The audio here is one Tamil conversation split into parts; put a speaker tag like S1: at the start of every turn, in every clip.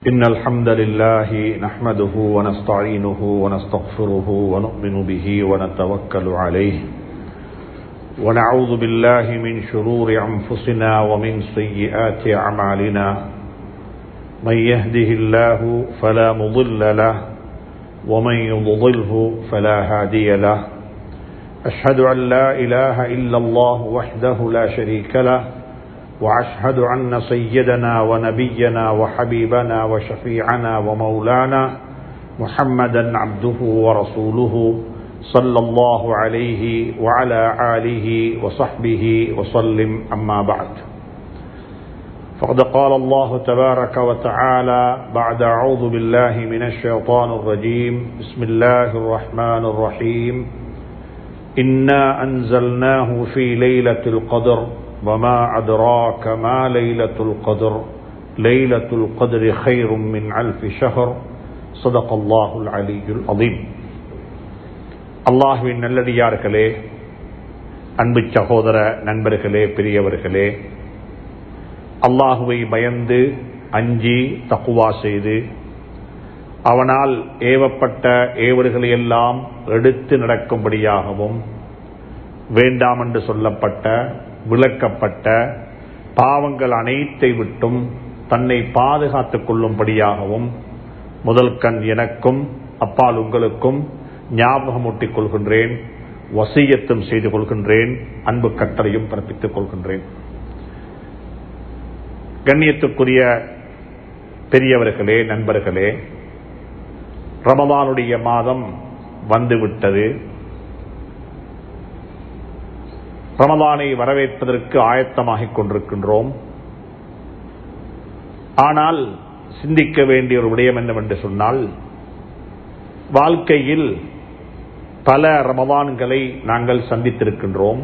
S1: إن الحمد لله نحمده ونستعينه ونستغفره ونؤمن به ونتوكل عليه ونعوذ بالله من شرور أنفسنا ومن سيئات أعمالنا من يهده الله فلا مضل له ومن يضلله فلا هادي له أشهد أن لا إله إلا الله وحده لا شريك له واشهد ان سيدنا ونبينا وحبيبنا وشفيعنا ومولانا محمدا عبده ورسوله صلى الله عليه وعلى اله وصحبه وسلم اما بعد فقد قال الله تبارك وتعالى بعد اعوذ بالله من الشيطان الرجيم بسم الله الرحمن الرحيم انا انزلناه في ليله القدر وما أدراك ما ليلة القدر ليلة القدر خير من ألف شهر صدق الله العلي العظيم அல்லாஹுவின் நல்லடியார்களே அன்பு சகோதர நண்பர்களே பெரியவர்களே அல்லாஹுவை பயந்து அஞ்சி தக்குவா செய்து அவனால் ஏவப்பட்ட ஏவல்களை எல்லாம் எடுத்து நடக்கும்படியாகவும் வேண்டாம் என்று சொல்லப்பட்ட விளக்கப்பட்ட பாவங்கள் அனைத்தை விட்டும் தன்னை பாதுகாத்துக் கொள்ளும்படியாகவும் முதல் கண் எனக்கும் அப்பால் உங்களுக்கும் ஞாபகமூட்டிக் கொள்கின்றேன் வசியத்தும் செய்து கொள்கின்றேன் அன்பு கட்டளையும் பிறப்பித்துக் கொள்கின்றேன் கண்ணியத்துக்குரிய பெரியவர்களே நண்பர்களே ரமதானுடைய மாதம் வந்துவிட்டது ரமதானை வரவேற்பதற்கு ஆயத்தமாகிக் கொண்டிருக்கின்றோம் ஆனால் சிந்திக்க வேண்டிய ஒரு விடயம் என்னவென்று சொன்னால் வாழ்க்கையில் பல ரமதான்களை நாங்கள் சந்தித்திருக்கின்றோம்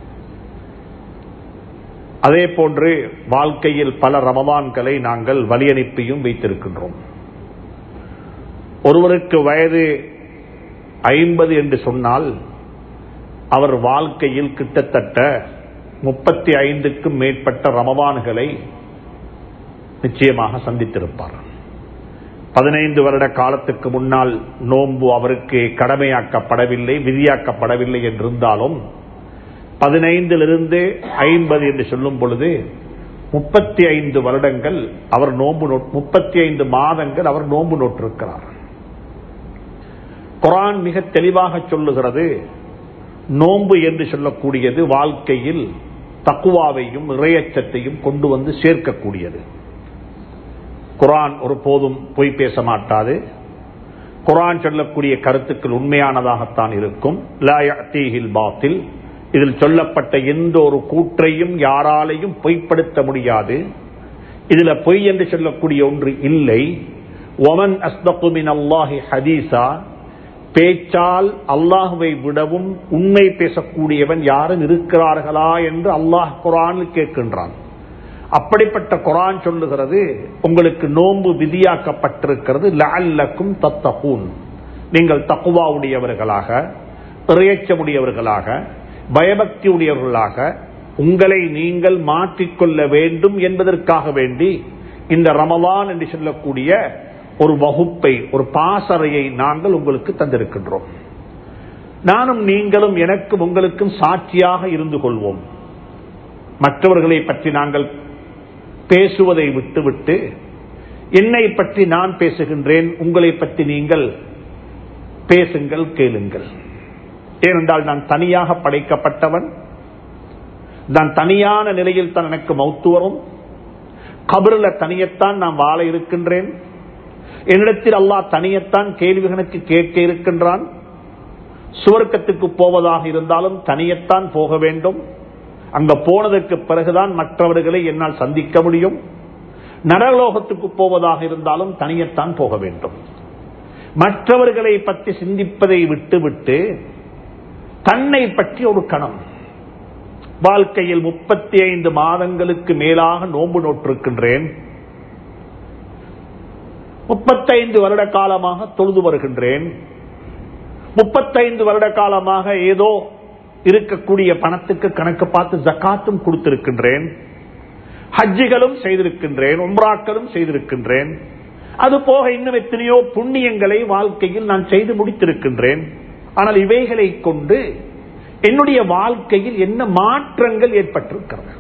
S1: அதே போன்று வாழ்க்கையில் பல ரமதான்களை நாங்கள் வழியனுப்பியும் வைத்திருக்கின்றோம் ஒருவருக்கு வயது ஐம்பது என்று சொன்னால் அவர் வாழ்க்கையில் கிட்டத்தட்ட முப்பத்தி ஐந்துக்கும் மேற்பட்ட ரமவான்களை நிச்சயமாக சந்தித்திருப்பார் பதினைந்து வருட காலத்துக்கு முன்னால் நோன்பு அவருக்கு கடமையாக்கப்படவில்லை விதியாக்கப்படவில்லை என்றிருந்தாலும் பதினைந்திலிருந்து ஐம்பது என்று சொல்லும் பொழுது முப்பத்தி ஐந்து வருடங்கள் அவர் நோன்பு முப்பத்தி ஐந்து மாதங்கள் அவர் நோன்பு நோட்டிருக்கிறார் குரான் மிக தெளிவாக சொல்லுகிறது நோன்பு என்று சொல்லக்கூடியது வாழ்க்கையில் தக்குவாவையும் இறையச்சத்தையும் கொண்டு வந்து சேர்க்கக்கூடியது குரான் ஒரு போதும் பொய் பேச மாட்டாது குரான் சொல்லக்கூடிய கருத்துக்கள் உண்மையானதாகத்தான் இருக்கும் பாத்தில் இதில் சொல்லப்பட்ட எந்த ஒரு கூற்றையும் யாராலையும் பொய்ப்படுத்த முடியாது இதுல பொய் என்று சொல்லக்கூடிய ஒன்று இல்லை ஒமன் அஸ்தகுமின் அல்லாஹி ஹதீசா பேச்சால் அல்லாஹுவை விடவும் உண்மை பேசக்கூடியவன் யாரும் இருக்கிறார்களா என்று அல்லாஹ் குரானில் கேட்கின்றான் அப்படிப்பட்ட குரான் சொல்லுகிறது உங்களுக்கு நோன்பு விதியாக்கப்பட்டிருக்கிறது லல்லக்கும் தத்தகூன் நீங்கள் தக்குவா உடையவர்களாக இறையச்சமுடையவர்களாக பயபக்தி உடையவர்களாக உங்களை நீங்கள் மாற்றிக்கொள்ள வேண்டும் என்பதற்காக வேண்டி இந்த ரமலான் என்று சொல்லக்கூடிய ஒரு வகுப்பை ஒரு பாசறையை நாங்கள் உங்களுக்கு தந்திருக்கின்றோம் நானும் நீங்களும் எனக்கும் உங்களுக்கும் சாட்சியாக இருந்து கொள்வோம் மற்றவர்களை பற்றி நாங்கள் பேசுவதை விட்டுவிட்டு என்னை பற்றி நான் பேசுகின்றேன் உங்களை பற்றி நீங்கள் பேசுங்கள் கேளுங்கள் ஏனென்றால் நான் தனியாக படைக்கப்பட்டவன் நான் தனியான நிலையில் தான் எனக்கு மௌத்து வரும் கபருல தனியத்தான் நான் வாழ இருக்கின்றேன் என்னிடத்தில் அல்லாஹ் தனியத்தான் கேள்வி கணக்கு கேட்க இருக்கின்றான் சுவர்க்கத்துக்கு போவதாக இருந்தாலும் தனியத்தான் போக வேண்டும் அங்க போனதற்கு பிறகுதான் மற்றவர்களை என்னால் சந்திக்க முடியும் நரலோகத்துக்கு போவதாக இருந்தாலும் தனியத்தான் போக வேண்டும் மற்றவர்களை பற்றி சிந்திப்பதை விட்டுவிட்டு தன்னை பற்றி ஒரு கணம் வாழ்க்கையில் முப்பத்தி ஐந்து மாதங்களுக்கு மேலாக நோன்பு நோட்டிருக்கின்றேன் முப்பத்தைந்து வருட காலமாக தொழுது வருகின்றேன் முப்பத்தைந்து வருட காலமாக ஏதோ இருக்கக்கூடிய பணத்துக்கு கணக்கு பார்த்து ஜக்காத்தும் கொடுத்திருக்கின்றேன் ஹஜ்ஜிகளும் செய்திருக்கின்றேன் உம்ராக்களும் செய்திருக்கின்றேன் அது போக இன்னும் எத்தனையோ புண்ணியங்களை வாழ்க்கையில் நான் செய்து முடித்திருக்கின்றேன் ஆனால் இவைகளை கொண்டு என்னுடைய வாழ்க்கையில் என்ன மாற்றங்கள் ஏற்பட்டிருக்கிறது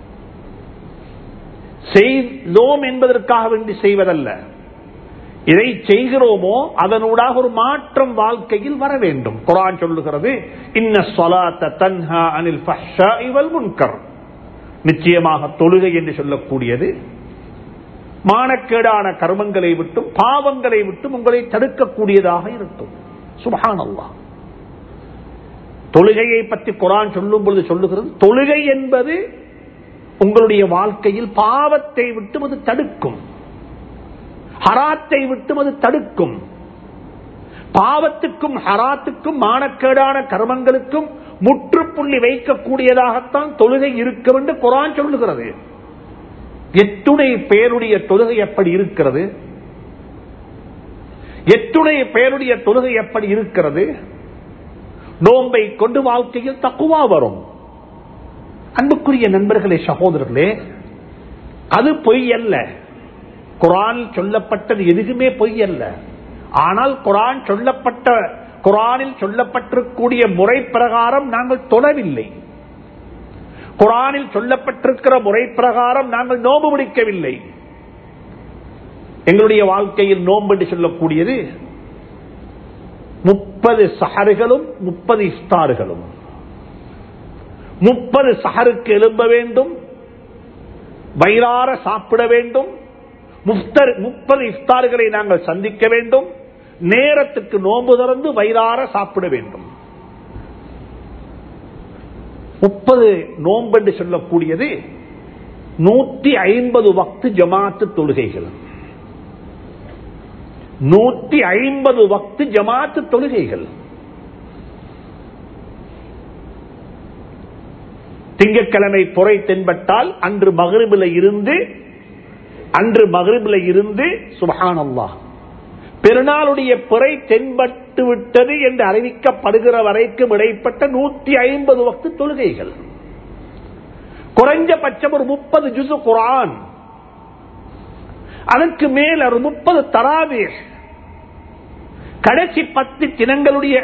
S1: செய்தோம் என்பதற்காக வேண்டி செய்வதல்ல இதை செய்கிறோமோ அதனூடாக ஒரு மாற்றம் வாழ்க்கையில் வர வேண்டும் குரான் சொல்லுகிறது இன்ன சொலாத்த தன்ஹா அனில் இவல் முன்கர் நிச்சயமாக தொழுகை என்று சொல்லக்கூடியது மானக்கேடான கர்மங்களை விட்டும் பாவங்களை விட்டும் உங்களை தடுக்கக்கூடியதாக இருக்கும் சுபஹான் அல்லா தொழுகையை பற்றி குரான் சொல்லும் பொழுது சொல்லுகிறது தொழுகை என்பது உங்களுடைய வாழ்க்கையில் பாவத்தை விட்டும் அது தடுக்கும் ஹராத்தை விட்டும் அது தடுக்கும் பாவத்துக்கும் ஹராத்துக்கும் மானக்கேடான கர்மங்களுக்கும் முற்றுப்புள்ளி வைக்கக்கூடியதாகத்தான் தொழுகை இருக்கும் என்று குரான் சொல்லுகிறது எத்துணை பேருடைய தொழுகை எப்படி இருக்கிறது எத்துணை பேருடைய தொழுகை எப்படி இருக்கிறது நோன்பை கொண்டு வாழ்க்கையில் தக்குவா வரும் அன்புக்குரிய நண்பர்களே சகோதரர்களே அது பொய் அல்ல குரான் சொல்லப்பட்டது எதுவுமே பொய் அல்ல ஆனால் குரான் சொல்லப்பட்ட குரானில் சொல்லப்பட்டிருக்கூடிய முறை பிரகாரம் நாங்கள் தொழவில்லை குரானில் சொல்லப்பட்டிருக்கிற முறை பிரகாரம் நாங்கள் நோம்பு பிடிக்கவில்லை எங்களுடைய வாழ்க்கையில் நோம்பு என்று சொல்லக்கூடியது முப்பது சஹர்களும் முப்பது இஃப்தார்களும் முப்பது சஹருக்கு எழும்ப வேண்டும் வயிறார சாப்பிட வேண்டும் முப்பது இஃப்தார்களை நாங்கள் சந்திக்க வேண்டும் நேரத்துக்கு நோன்பு திறந்து வயிறார சாப்பிட வேண்டும் முப்பது நோன்பு என்று சொல்லக்கூடியது நூத்தி ஐம்பது வக்து ஜமாத்து தொழுகைகள் நூத்தி ஐம்பது வக்து ஜமாத்து தொழுகைகள் திங்கட்கிழமை பொறை தென்பட்டால் அன்று மகரிபில் இருந்து அன்று மகரிபில் இருந்து சுபஹான் அல்லா பெருநாளுடைய பிறை தென்பட்டு விட்டது என்று அறிவிக்கப்படுகிற வரைக்கும் இடைப்பட்ட நூத்தி ஐம்பது வக்து தொழுகைகள் குறைஞ்சபட்சம் ஒரு முப்பது ஜுசு குரான் அதற்கு மேல் ஒரு முப்பது தராவே கடைசி பத்து தினங்களுடைய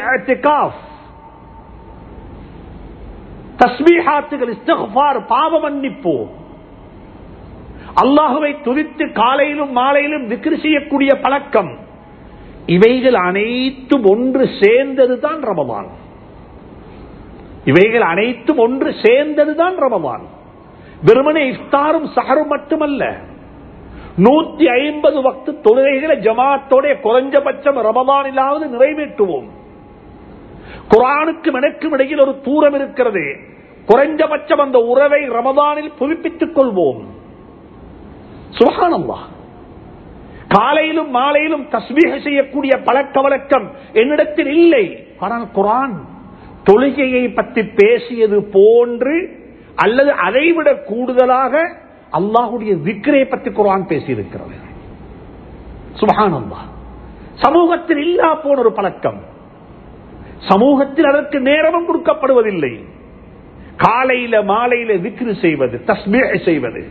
S1: தஸ்மீஹாத்துகள் இஸ்தகுபார் பாவ மன்னிப்பு அல்லாஹுவை துதித்து காலையிலும் மாலையிலும் விக்கிரி செய்யக்கூடிய பழக்கம் இவைகள் அனைத்தும் ஒன்று சேர்ந்ததுதான் ரமபான் இவைகள் அனைத்தும் ஒன்று சேர்ந்ததுதான் ரமபான் வெறுமனே இஃப்தாரும் சஹரும் மட்டுமல்ல நூத்தி ஐம்பது வக்து தொழுகைகளை ஜமாத்தோட குறைஞ்சபட்சம் ரமபானிலாவது நிறைவேற்றுவோம் குரானுக்கும் எனக்கும் இடையில் ஒரு தூரம் இருக்கிறது குறைஞ்சபட்சம் அந்த உறவை ரமதானில் புதுப்பித்துக் கொள்வோம் சுகானம்மா காலையிலும் மாலையிலும் தஸ்மீக செய்யக்கூடிய பழக்க வழக்கம் என்னிடத்தில் இல்லை ஆனால் குரான் தொழுகையை பற்றி பேசியது போன்று அல்லது அதைவிட கூடுதலாக அல்லாஹுடைய விக்கிரை பற்றி குரான் பேசியிருக்கிறது சுபகானந்தா சமூகத்தில் இல்லா போன ஒரு பழக்கம் சமூகத்தில் அதற்கு நேரமும் கொடுக்கப்படுவதில்லை காலையில மாலையில விக்ரு செய்வது தஸ்மீ செய்வது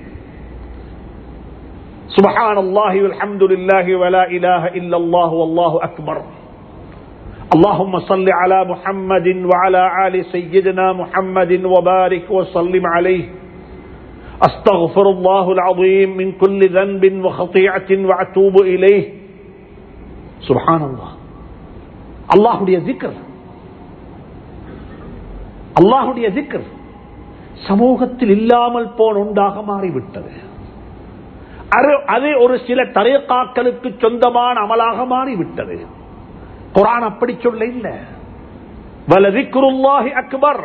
S1: سبحان الله والحمد لله ولا إله إلا الله والله أكبر اللهم صل على محمد وعلى آل سيدنا محمد وبارك وسلم عليه أستغفر الله العظيم من كل ذنب وخطيئة وأتوب إليه سبحان الله الله ذكر அல்லாஹுடைய திக்கர் சமூகத்தில் இல்லாமல் போன உண்டாக மாறிவிட்டது அது ஒரு சில தரையக்காக்களுக்கு சொந்தமான அமலாக மாறிவிட்டது குரான் அப்படி சொல்ல இல்ல வலதிக்குருல்லாஹி அக்பர்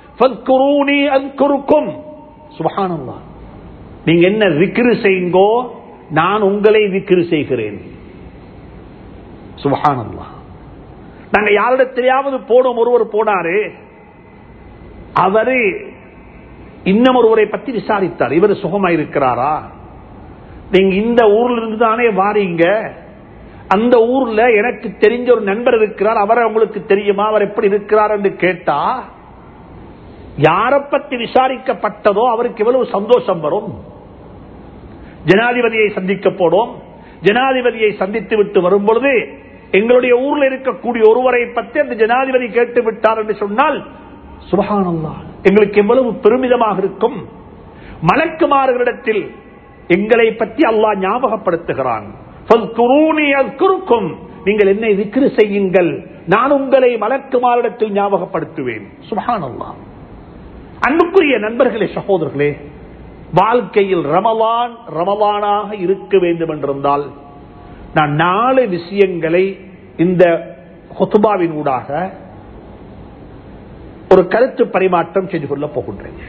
S1: சுபஹானல்லா நீங்க என்ன விக்கிரு செய்யுங்கோ நான் உங்களை விக்கிரு செய்கிறேன் சுபஹானல்லா நாங்க யாரிடத்திலேயாவது போனோம் ஒருவர் போனாரு அவரு இன்னும் ஒருவரை பத்தி விசாரித்தார் இவர் சுகமா இருக்கிறாரா நீங்க இந்த ஊர்ல இருந்து தானே வாரீங்க அந்த ஊர்ல எனக்கு தெரிஞ்ச ஒரு நண்பர் இருக்கிறார் அவரை உங்களுக்கு தெரியுமா அவர் எப்படி இருக்கிறார் என்று கேட்டா யாரை பத்தி விசாரிக்கப்பட்டதோ அவருக்கு எவ்வளவு சந்தோஷம் வரும் ஜனாதிபதியை சந்திக்க போனோம் ஜனாதிபதியை சந்தித்து விட்டு வரும் பொழுது எங்களுடைய ஊர்ல இருக்கக்கூடிய ஒருவரை பற்றி அந்த ஜனாதிபதி கேட்டு விட்டார் என்று சொன்னால் சுபஹானல்லா எங்களுக்கு எவ்வளவு பெருமிதமாக இருக்கும் மலக்குமார்களிடத்தில் எங்களை பற்றி அல்லாஹ் ஞாபகப்படுத்துகிறான் "ஃபத்குரூனி அஸ்குருக்கும்." நீங்கள் என்னை விக்கிரு செய்யுங்கள் நான் உங்களை மலக்குமாரிடத்தில் ஞாபகப்படுத்துவேன் சுபஹானல்லா அன்புக்குரிய நண்பர்களே சகோதரர்களே வாழ்க்கையில் ரமலான் ரமலானாக இருக்க வேண்டும் என்றிருந்தால் நான் நாலு விஷயங்களை இந்த ஹொத்துபாவின் ஊடாக ஒரு கருத்து பரிமாற்றம் செய்து கொள்ளப் போகின்றேன்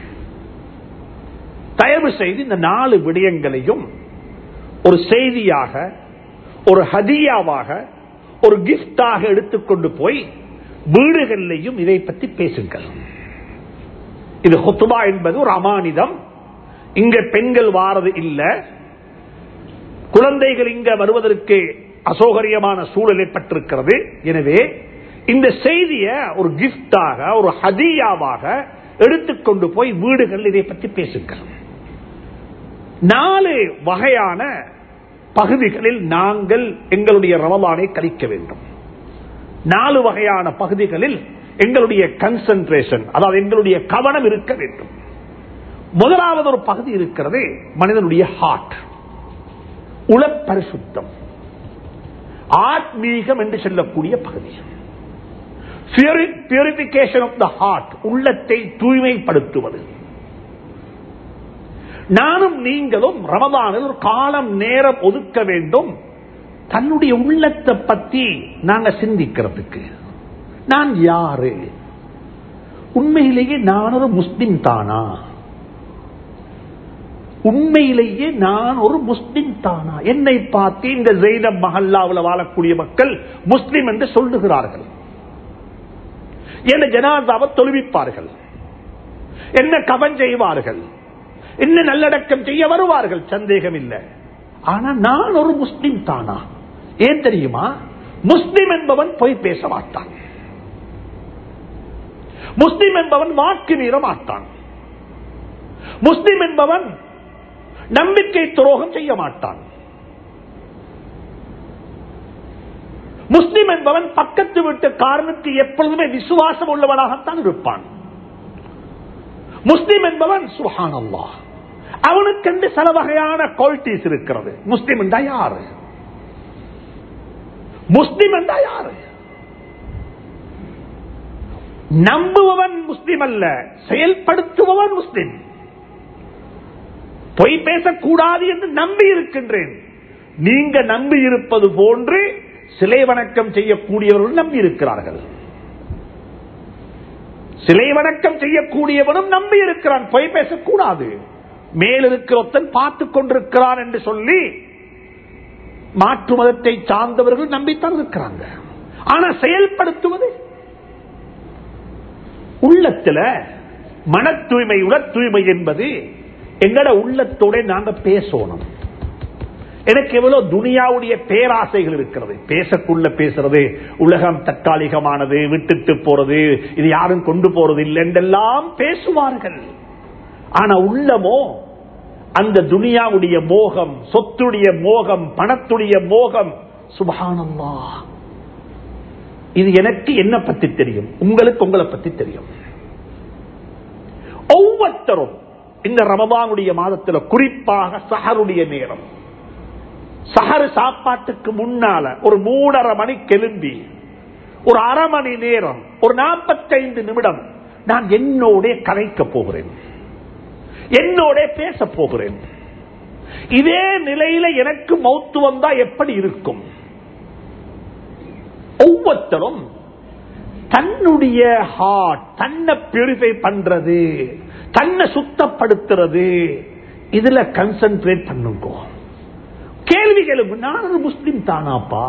S1: தயவு செய்து இந்த நாலு விடயங்களையும் ஒரு செய்தியாக ஒரு ஹதியாவாக ஒரு கிஃப்டாக எடுத்துக்கொண்டு போய் வீடுகளிலையும் இதை பற்றி பேசுங்கள் இது ஹொத்துபா என்பது ஒரு அமானிதம் இங்க பெண்கள் வாரது இல்ல குழந்தைகள் இங்க வருவதற்கு அசௌகரியமான சூழல் ஏற்பட்டிருக்கிறது எனவே இந்த செய்திய ஒரு கிஃப்டாக ஒரு ஹதியாவாக எடுத்துக்கொண்டு போய் வீடுகள் இதை பற்றி பேசுங்கள் நாலு வகையான பகுதிகளில் நாங்கள் எங்களுடைய ரமலானை கழிக்க வேண்டும் நாலு வகையான பகுதிகளில் எங்களுடைய கன்சன்ட்ரேஷன் அதாவது எங்களுடைய கவனம் இருக்க வேண்டும் முதலாவது ஒரு பகுதி இருக்கிறது மனிதனுடைய ஹார்ட் உளப்பரிசுத்தம் ஆத்மீகம் என்று சொல்லக்கூடிய பகுதி பியூரிபிகேஷன் ஆஃப் த ஹார்ட் உள்ளத்தை தூய்மைப்படுத்துவது நானும் நீங்களும் ரமதானில் ஒரு காலம் நேரம் ஒதுக்க வேண்டும் தன்னுடைய உள்ளத்தை பத்தி நாங்க சிந்திக்கிறதுக்கு நான் யாரு உண்மையிலேயே நான் ஒரு முஸ்லிம் தானா உண்மையிலேயே நான் ஒரு முஸ்லிம் தானா என்னை பார்த்து இந்த ஜெயினப் மஹல்லாவில் வாழக்கூடிய மக்கள் முஸ்லிம் என்று சொல்லுகிறார்கள் என்ன ஜனாதாவை தொழுவிப்பார்கள் என்ன கவன் செய்வார்கள் என்ன நல்லடக்கம் செய்ய வருவார்கள் சந்தேகம் இல்லை ஆனா நான் ஒரு முஸ்லிம் தானா ஏன் தெரியுமா முஸ்லிம் என்பவன் போய் பேச மாட்டான் முஸ்லிம் என்பவன் வாக்கு மீற மாட்டான் முஸ்லிம் என்பவன் நம்பிக்கை துரோகம் செய்ய மாட்டான் முஸ்லிம் என்பவன் பக்கத்து வீட்டுக்காரனுக்கு எப்பொழுதுமே விசுவாசம் உள்ளவனாகத்தான் இருப்பான் முஸ்லிம் என்பவன் சுஹான் அல்லா அவனுக்கென்று சில வகையான குவாலிட்டிஸ் இருக்கிறது முஸ்லிம் என்றா யாரு முஸ்லிம் என்றா யாரு நம்புபவன் முஸ்லிம் அல்ல செயல்படுத்துபவன் முஸ்லிம் பொய் பேசக்கூடாது என்று நம்பி இருக்கின்றேன் நீங்க நம்பி இருப்பது போன்று சிலை வணக்கம் செய்யக்கூடியவர்கள் நம்பி இருக்கிறார்கள் சிலை வணக்கம் செய்யக்கூடியவனும் நம்பி இருக்கிறான் பொய் பேசக்கூடாது மேலிருக்கிறொத்தன் பார்த்து கொண்டிருக்கிறான் என்று சொல்லி மாற்று மதத்தை சார்ந்தவர்கள் நம்பித்தான் இருக்கிறாங்க ஆனா செயல்படுத்துவது உள்ளத்துல மன தூய்மை உல தூய்மை என்பது எங்கட உள்ளத்தோட நாங்க பேசணும் எனக்கு எவ்வளவு துனியாவுடைய பேராசைகள் இருக்கிறது பேசக்குள்ள பேசுறது உலகம் தற்காலிகமானது விட்டுட்டு போறது இது யாரும் கொண்டு போறது இல்லை என்றெல்லாம் பேசுவார்கள் ஆனா உள்ளமோ அந்த துனியாவுடைய மோகம் சொத்துடைய மோகம் பணத்துடைய மோகம் சுபகானம்மா இது எனக்கு என்ன பத்தி தெரியும் உங்களுக்கு உங்களை பத்தி தெரியும் ஒவ்வொருத்தரும் இந்த ரமதானுடைய மாதத்தில் குறிப்பாக சஹருடைய நேரம் சஹரு சாப்பாட்டுக்கு முன்னால ஒரு மூணரை மணி கெலும்பி ஒரு அரை மணி நேரம் ஒரு நாற்பத்தைந்து நிமிடம் நான் என்னோட கலைக்க போகிறேன் என்னோட பேச போகிறேன் இதே நிலையில எனக்கு மௌத்து வந்தா எப்படி இருக்கும் ஒவ்வொருத்தரும் தன்னுடைய ஹார்ட் தன்னை பியூரிஃபை பண்றது தன்னை சுத்தப்படுத்துறது இதுல கன்சென்ட்ரேட் பண்ணுங்க கேள்விகளும் நான் ஒரு முஸ்லிம் தானாப்பா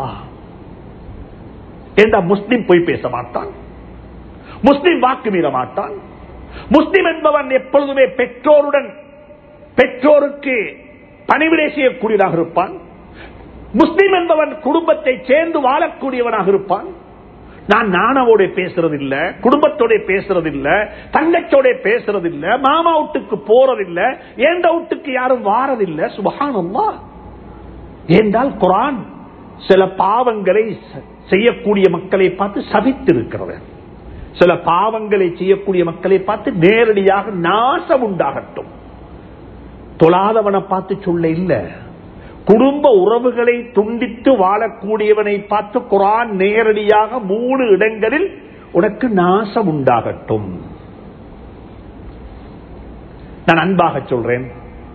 S1: ஏண்டா முஸ்லிம் போய் பேச மாட்டான் முஸ்லிம் வாக்கு மீற மாட்டான் முஸ்லிம் என்பவன் எப்பொழுதுமே பெற்றோருடன் பெற்றோருக்கு பணிவிடை செய்யக்கூடியதாக இருப்பான் முஸ்லிம் என்பவன் குடும்பத்தை சேர்ந்து வாழக்கூடியவனாக இருப்பான் நான் நானாவோட பேசுறது இல்ல குடும்பத்தோட பேசுறது இல்ல தங்கச்சோட பேசுறது இல்ல மாமா வீட்டுக்கு போறதில்ல ஏண்ட வீட்டுக்கு யாரும் வாரதில்ல சுபகானம்மா ஏனென்றால் குரான் சில பாவங்களை ச- செய்யக்கூடிய மக்களை பார்த்து சபித்திருக்கிறது சில பாவங்களை செய்யக்கூடிய மக்களை பார்த்து நேரடியாக நாசம் உண்டாகட்டும் தொழாதவனை பார்த்து சொல்ல இல்ல குடும்ப உறவுகளை துண்டித்து வாழக்கூடியவனை பார்த்து குரான் நேரடியாக மூணு இடங்களில் உனக்கு நாசம் உண்டாகட்டும் நான் அன்பாக சொல்றேன்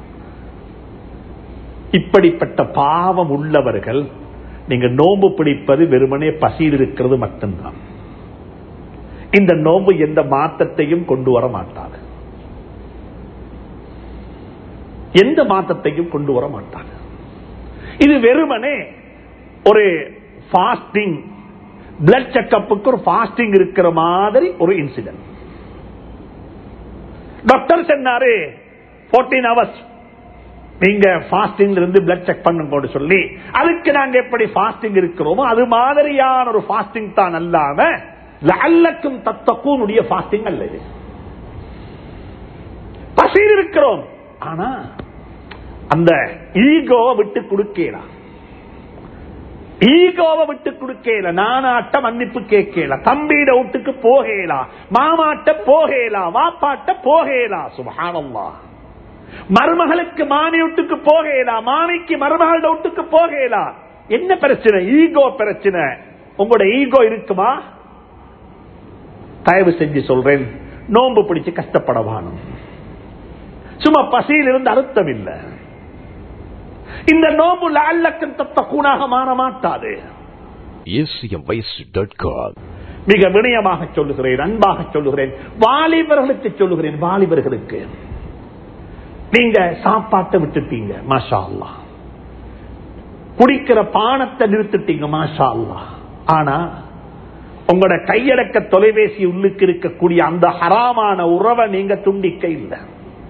S1: இப்படிப்பட்ட பாவம் உள்ளவர்கள் நீங்க நோன்பு பிடிப்பது வெறுமனே பசியில் இருக்கிறது மட்டும்தான் இந்த நோன்பு எந்த மாற்றத்தையும் கொண்டு வர மாட்டாது எந்த மாற்றத்தையும் கொண்டு வர மாட்டாது இது வெறுமனே ஒரு ஃபாஸ்டிங் பிளட் செக்கப்புக்கு ஒரு ஃபாஸ்டிங் இருக்கிற மாதிரி ஒரு இன்சிடென்ட் டாக்டர் சொன்னாரு 14 ஹவர்ஸ் நீங்க ஃபாஸ்டிங்ல இருந்து பிளட் செக் பண்ணுங்க சொல்லி அதுக்கு நாங்க எப்படி ஃபாஸ்டிங் இருக்கிறோமோ அது மாதிரியான ஒரு ஃபாஸ்டிங் தான் அல்லாம லல்லக்கும் தத்தக்கூனுடைய ஃபாஸ்டிங் அல்ல இது பசியில் இருக்கிறோம் ஆனா அந்த ஈகோவை விட்டு கொடுக்கலாம் ஈகோவை விட்டு கொடுக்கல நானாட்ட மன்னிப்பு கேட்கல தம்பியிட வீட்டுக்கு போகலாம் மாமாட்ட போகலாம் வாப்பாட்ட போகலாம் சுபஹானல்லாஹ் மருமகளுக்கு மாமி வீட்டுக்கு போகலாம் மாமிக்கு மருமகளோட வீட்டுக்கு போகலாம் என்ன பிரச்சனை ஈகோ பிரச்சனை உங்களோட ஈகோ இருக்குமா தயவு செஞ்சு சொல்றேன் நோன்பு பிடிச்சு கஷ்டப்படவானும் சும்மா பசியில் இருந்து அர்த்தம் இல்லை இந்த நோம்பு லால்லக்கம் தத்த கூணாக மாற மாட்டாது
S2: acmvoice.com
S1: மிக வினயமாக சொல்லுகிறேன் அன்பாக சொல்லுகிறேன் வாலிபர்களுக்கு சொல்லுகிறேன் வாலிபர்களுக்கு நீங்க சாப்பாட்டை விட்டுட்டீங்க மாஷா அல்லா குடிக்கிற பானத்தை நிறுத்திட்டீங்க மாஷா அல்லா ஆனா உங்களோட கையடக்க தொலைபேசி உள்ளுக்கு இருக்கக்கூடிய அந்த ஹராமான உறவை நீங்க துண்டிக்க இல்லை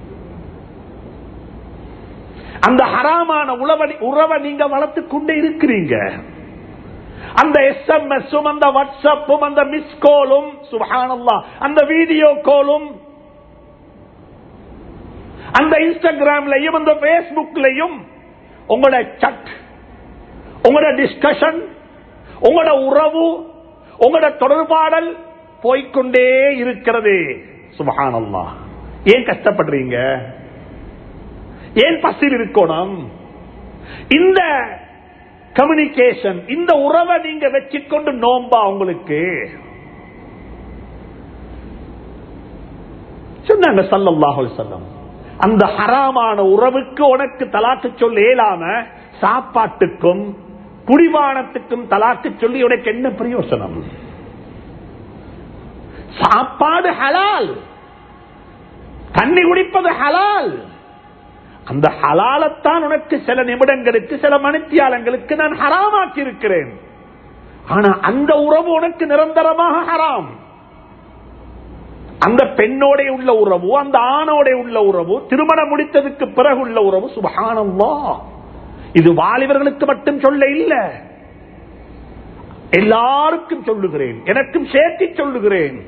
S1: அந்த ஹராமான உறவை உறவை நீங்க வளர்த்து கொண்டே இருக்கிறீங்க அந்த எஸ்எம்எஸ் அந்த வாட்ஸ்அப்பும் அந்த மிஸ் கோலும் சுபஹானல்லா அந்த வீடியோ கோலும் அந்த இன்ஸ்டாகிராம்லயும் அந்த பேஸ்புக்லயும் உங்களோட சட் உங்களோட டிஸ்கஷன் உங்களோட உறவு உங்களோட தொடர்பாடல் போய்க்கொண்டே இருக்கிறது சுபஹானல்லா ஏன் கஷ்டப்படுறீங்க ஏன் பசில் இருக்கணும் இந்த கம்யூனிகேஷன் இந்த உறவை நீங்க வச்சுக்கொண்டு நோம்பா உங்களுக்கு சொன்னாங்க சல்லல்லாஹு அலைஹி வஸல்லம் அந்த ஹராமான உறவுக்கு உனக்கு தலாக்கு சொல்ல இயலாம சாப்பாட்டுக்கும் குடிபானத்துக்கும் தலாக்கு சொல்லி உனக்கு என்ன பிரயோசனம் சாப்பாடு ஹலால் தண்ணி குடிப்பது ஹலால் அந்த ஹலாலத்தான் உனக்கு சில நிமிடங்களுக்கு சில மணித்தியாலங்களுக்கு நான் ஹராமாக்கி இருக்கிறேன் ஆனா அந்த உறவு உனக்கு நிரந்தரமாக ஹராம் அந்த பெண்ணோட உள்ள உறவு அந்த ஆணோட உள்ள உறவு திருமணம் முடித்ததுக்கு பிறகு உள்ள உறவு சுபகானம்வா இது வாலிபர்களுக்கு மட்டும் சொல்ல இல்ல எல்லாருக்கும் சொல்லுகிறேன் எனக்கும் சேர்த்து சொல்லுகிறேன்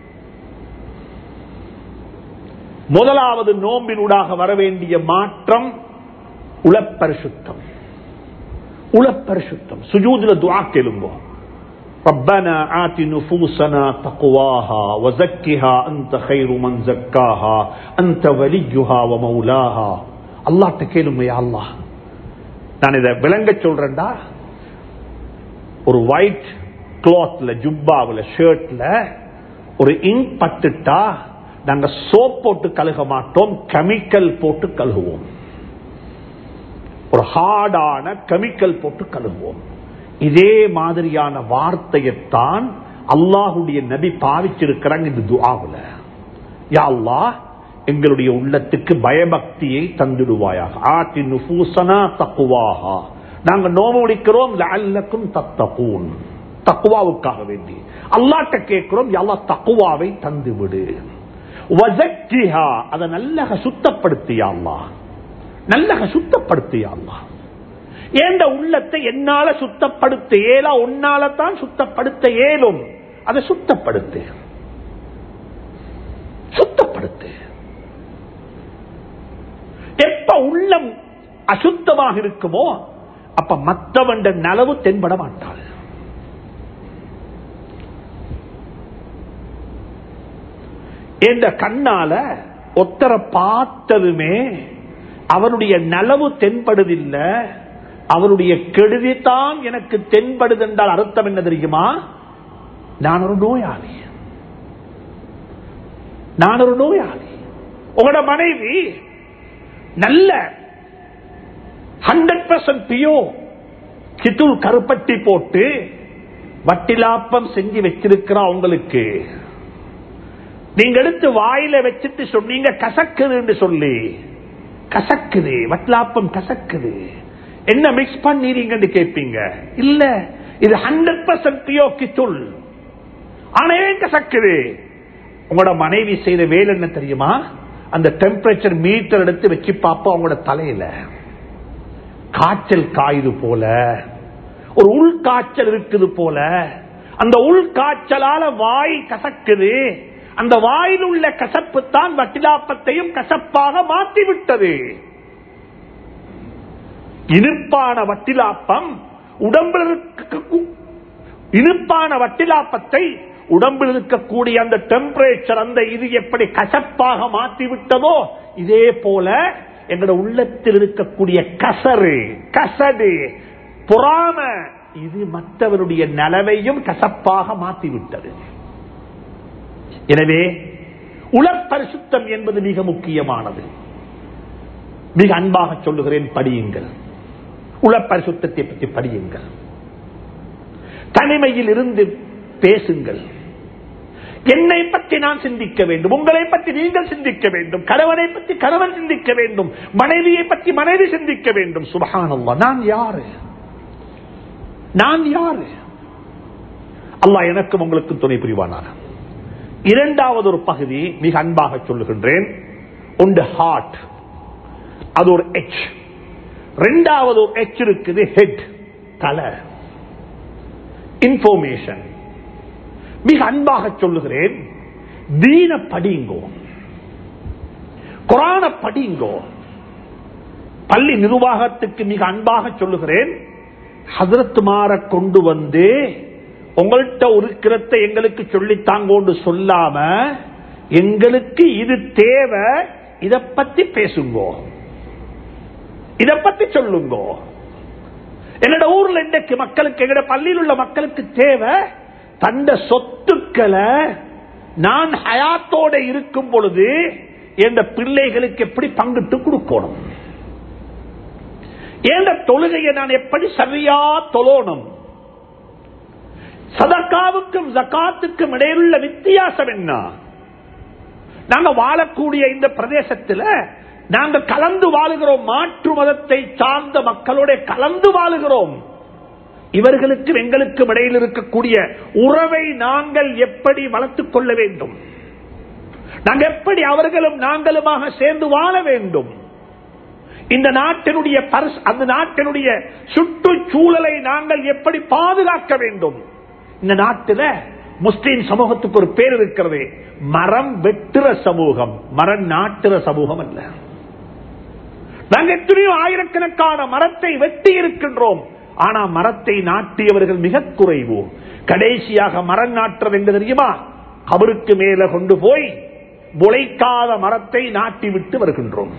S1: முதலாவது நோம்பினூடாக வர வேண்டிய மாற்றம் உளப்பரிசுத்தம் உளப்பரிசுத்தம் சுஜூதுல துவா கேளுங்கோ ربنا آت نفوسنا تقواها وزكها أنت خير من زكاها أنت وليها ومولاها الله கேளுங்க யா அல்லாஹ் நான் இதை விளங்க சொல்றேன்டா ஒரு ஒயிட் கிளாத்ல ஜுப்பாவில் ஷர்ட்ல ஒரு இங்க் பட்டுட்டா நாங்க சோப் போட்டு கழுக மாட்டோம் கெமிக்கல் போட்டு கழுகுவோம் ஒரு ஹார்டான கெமிக்கல் போட்டு கழுகுவோம் இதே மாதிரியான வார்த்தையைத்தான் அல்லாஹுடைய நபி பாவிச்சிருக்கிறாங்க இந்த துஆவுல யா அல்லாஹ் எங்களுடைய உள்ளத்துக்கு பயபக்தியை தந்துடுவாயாக ஆட்டி நுபூசனா தக்குவாகா நாங்க நோவு முடிக்கிறோம் லஅல்லக்கும் தத்தகூன் தக்குவாவுக்காக வேண்டி அல்லாட்ட கேட்கிறோம் யா அல்லாஹ் தக்குவாவை தந்து விடு வசக்கிஹா அதை நல்லக சுத்தப்படுத்தியா அல்லாஹ் நல்லக சுத்தப்படுத்தியா அல்லாஹ் ஏண்ட உள்ளத்தை என்னால சுத்தப்படுத்த ஏலா உன்னால தான் சுத்தப்படுத்த ஏலும் அதை சுத்தப்படுத்து சுத்தப்படுத்து எப்ப உள்ளம் அசுத்தமாக இருக்குமோ அப்ப மத்தவண்ட நலவு தென்பட மாட்டாள் என்ற கண்ணால ஒத்தர பார்த்ததுமே அவனுடைய நலவு தென்படுதில்லை அவருடைய கெடுதி தான் எனக்கு தென்படுது என்றால் அர்த்தம் என்ன தெரியுமா நான் ஒரு நோயாளி நான் ஒரு நோயாளி உங்களோட மனைவி நல்ல ஹண்ட்ரட் பர்சன்ட் பியோ கித்துள் கருப்பட்டி போட்டு வட்டிலாப்பம் செஞ்சு வச்சிருக்கிறா உங்களுக்கு நீங்க எடுத்து வாயில வச்சுட்டு சொன்னீங்க கசக்குதுன்னு சொல்லி கசக்குது வட்லாப்பம் கசக்குது என்ன மிக்ஸ் பண்ணீங்கன்னு கேட்பீங்க இல்ல இது ஹண்ட்ரட் பர்சன்ட் பியோ கித்துள் ஆனா ஏன் கசக்குது உங்களோட மனைவி செய்த வேலை என்ன தெரியுமா அந்த டெம்பரேச்சர் மீட்டர் எடுத்து வச்சு பார்ப்போம் அவங்களோட தலையில காய்ச்சல் காயுது போல ஒரு உள்காய்ச்சல் இருக்குது போல அந்த உள்காய்ச்சலால வாய் கசக்குது அந்த வாயில் உள்ள கசப்பு தான் வட்டிலாப்பத்தையும் கசப்பாக மாற்றிவிட்டது இனிப்பான வட்டிலாப்பம் உடம்பில் இருக்க இனிப்பான வட்டிலாப்பத்தை உடம்பில் இருக்கக்கூடிய அந்த டெம்பரேச்சர் அந்த இது எப்படி கசப்பாக மாற்றிவிட்டதோ இதே போல எங்களோட உள்ளத்தில் இருக்கக்கூடிய கசரு கசடு பொறாம இது மற்றவருடைய நலவையும் கசப்பாக மாற்றிவிட்டது எனவே உலப்பரிசுத்தம் என்பது மிக முக்கியமானது மிக அன்பாக சொல்லுகிறேன் படியுங்கள் உலப்பரிசுத்தத்தை பற்றி படியுங்கள் தனிமையில் இருந்து பேசுங்கள் என்னை பற்றி நான் சிந்திக்க வேண்டும் உங்களை பற்றி நீங்கள் சிந்திக்க வேண்டும் கணவனை பற்றி கணவன் சிந்திக்க வேண்டும் மனைவியை பற்றி மனைவி சிந்திக்க வேண்டும் சுபகானல்லா நான் யாரு நான் யாரு அல்லாஹ் எனக்கும் உங்களுக்கும் துணை புரிவானார் இரண்டாவது ஒரு பகுதி மிக அன்பாக சொல்லுகின்றேன் ஒன்று ஹார்ட் அது ஒரு எச் ரெண்டாவது ஒரு எச் இருக்குது ஹெட் தலை இன்ஃபர்மேஷன் மிக அன்பாக சொல்லுகிறேன் தீன படிங்கோ குரான படிங்கோ பள்ளி நிர்வாகத்துக்கு மிக அன்பாக சொல்லுகிறேன் ஹசரத் மாற கொண்டு வந்து உங்கள்கிட்ட இருக்கிறத எங்களுக்கு சொல்லித்தாங்கோண்டு சொல்லாம எங்களுக்கு இது தேவை இத பத்தி பேசுங்கோ இத பத்தி சொல்லுங்கோ என்னோட ஊர்ல இன்றைக்கு மக்களுக்கு எங்கட பள்ளியில் உள்ள மக்களுக்கு தேவை தந்த சொத்துக்களை நான் ஹயாத்தோட இருக்கும் பொழுது எந்த பிள்ளைகளுக்கு எப்படி பங்கிட்டு கொடுக்கணும் எந்த தொழுகையை நான் எப்படி சரியா தொழணும் சதக்காவுக்கும் ஜக்காத்துக்கும் இடையிலுள்ள வித்தியாசம் என்ன நாங்க வாழக்கூடிய இந்த பிரதேசத்தில் நாங்க கலந்து வாழுகிறோம் மாற்று மதத்தை சார்ந்த மக்களோட கலந்து வாழுகிறோம் இவர்களுக்கு எங்களுக்கும் இடையில் இருக்கக்கூடிய உறவை நாங்கள் எப்படி வளர்த்துக் கொள்ள வேண்டும் நாங்கள் எப்படி அவர்களும் நாங்களுமாக சேர்ந்து வாழ வேண்டும் இந்த நாட்டினுடைய அந்த நாட்டினுடைய சுற்றுச்சூழலை நாங்கள் எப்படி பாதுகாக்க வேண்டும் இந்த நாட்டில் முஸ்லீம் சமூகத்துக்கு ஒரு பேர் இருக்கிறது மரம் வெட்டுற சமூகம் மரம் நாட்டுற சமூகம் அல்ல நாங்கள் எத்தனையோ ஆயிரக்கணக்கான மரத்தை வெட்டி இருக்கின்றோம் ஆனா மரத்தை நாட்டியவர்கள் மிக குறைவு கடைசியாக மரம் நாட்டுறது என்று தெரியுமா அவருக்கு மேல கொண்டு போய் முளைக்காத மரத்தை நாட்டி விட்டு வருகின்றோம்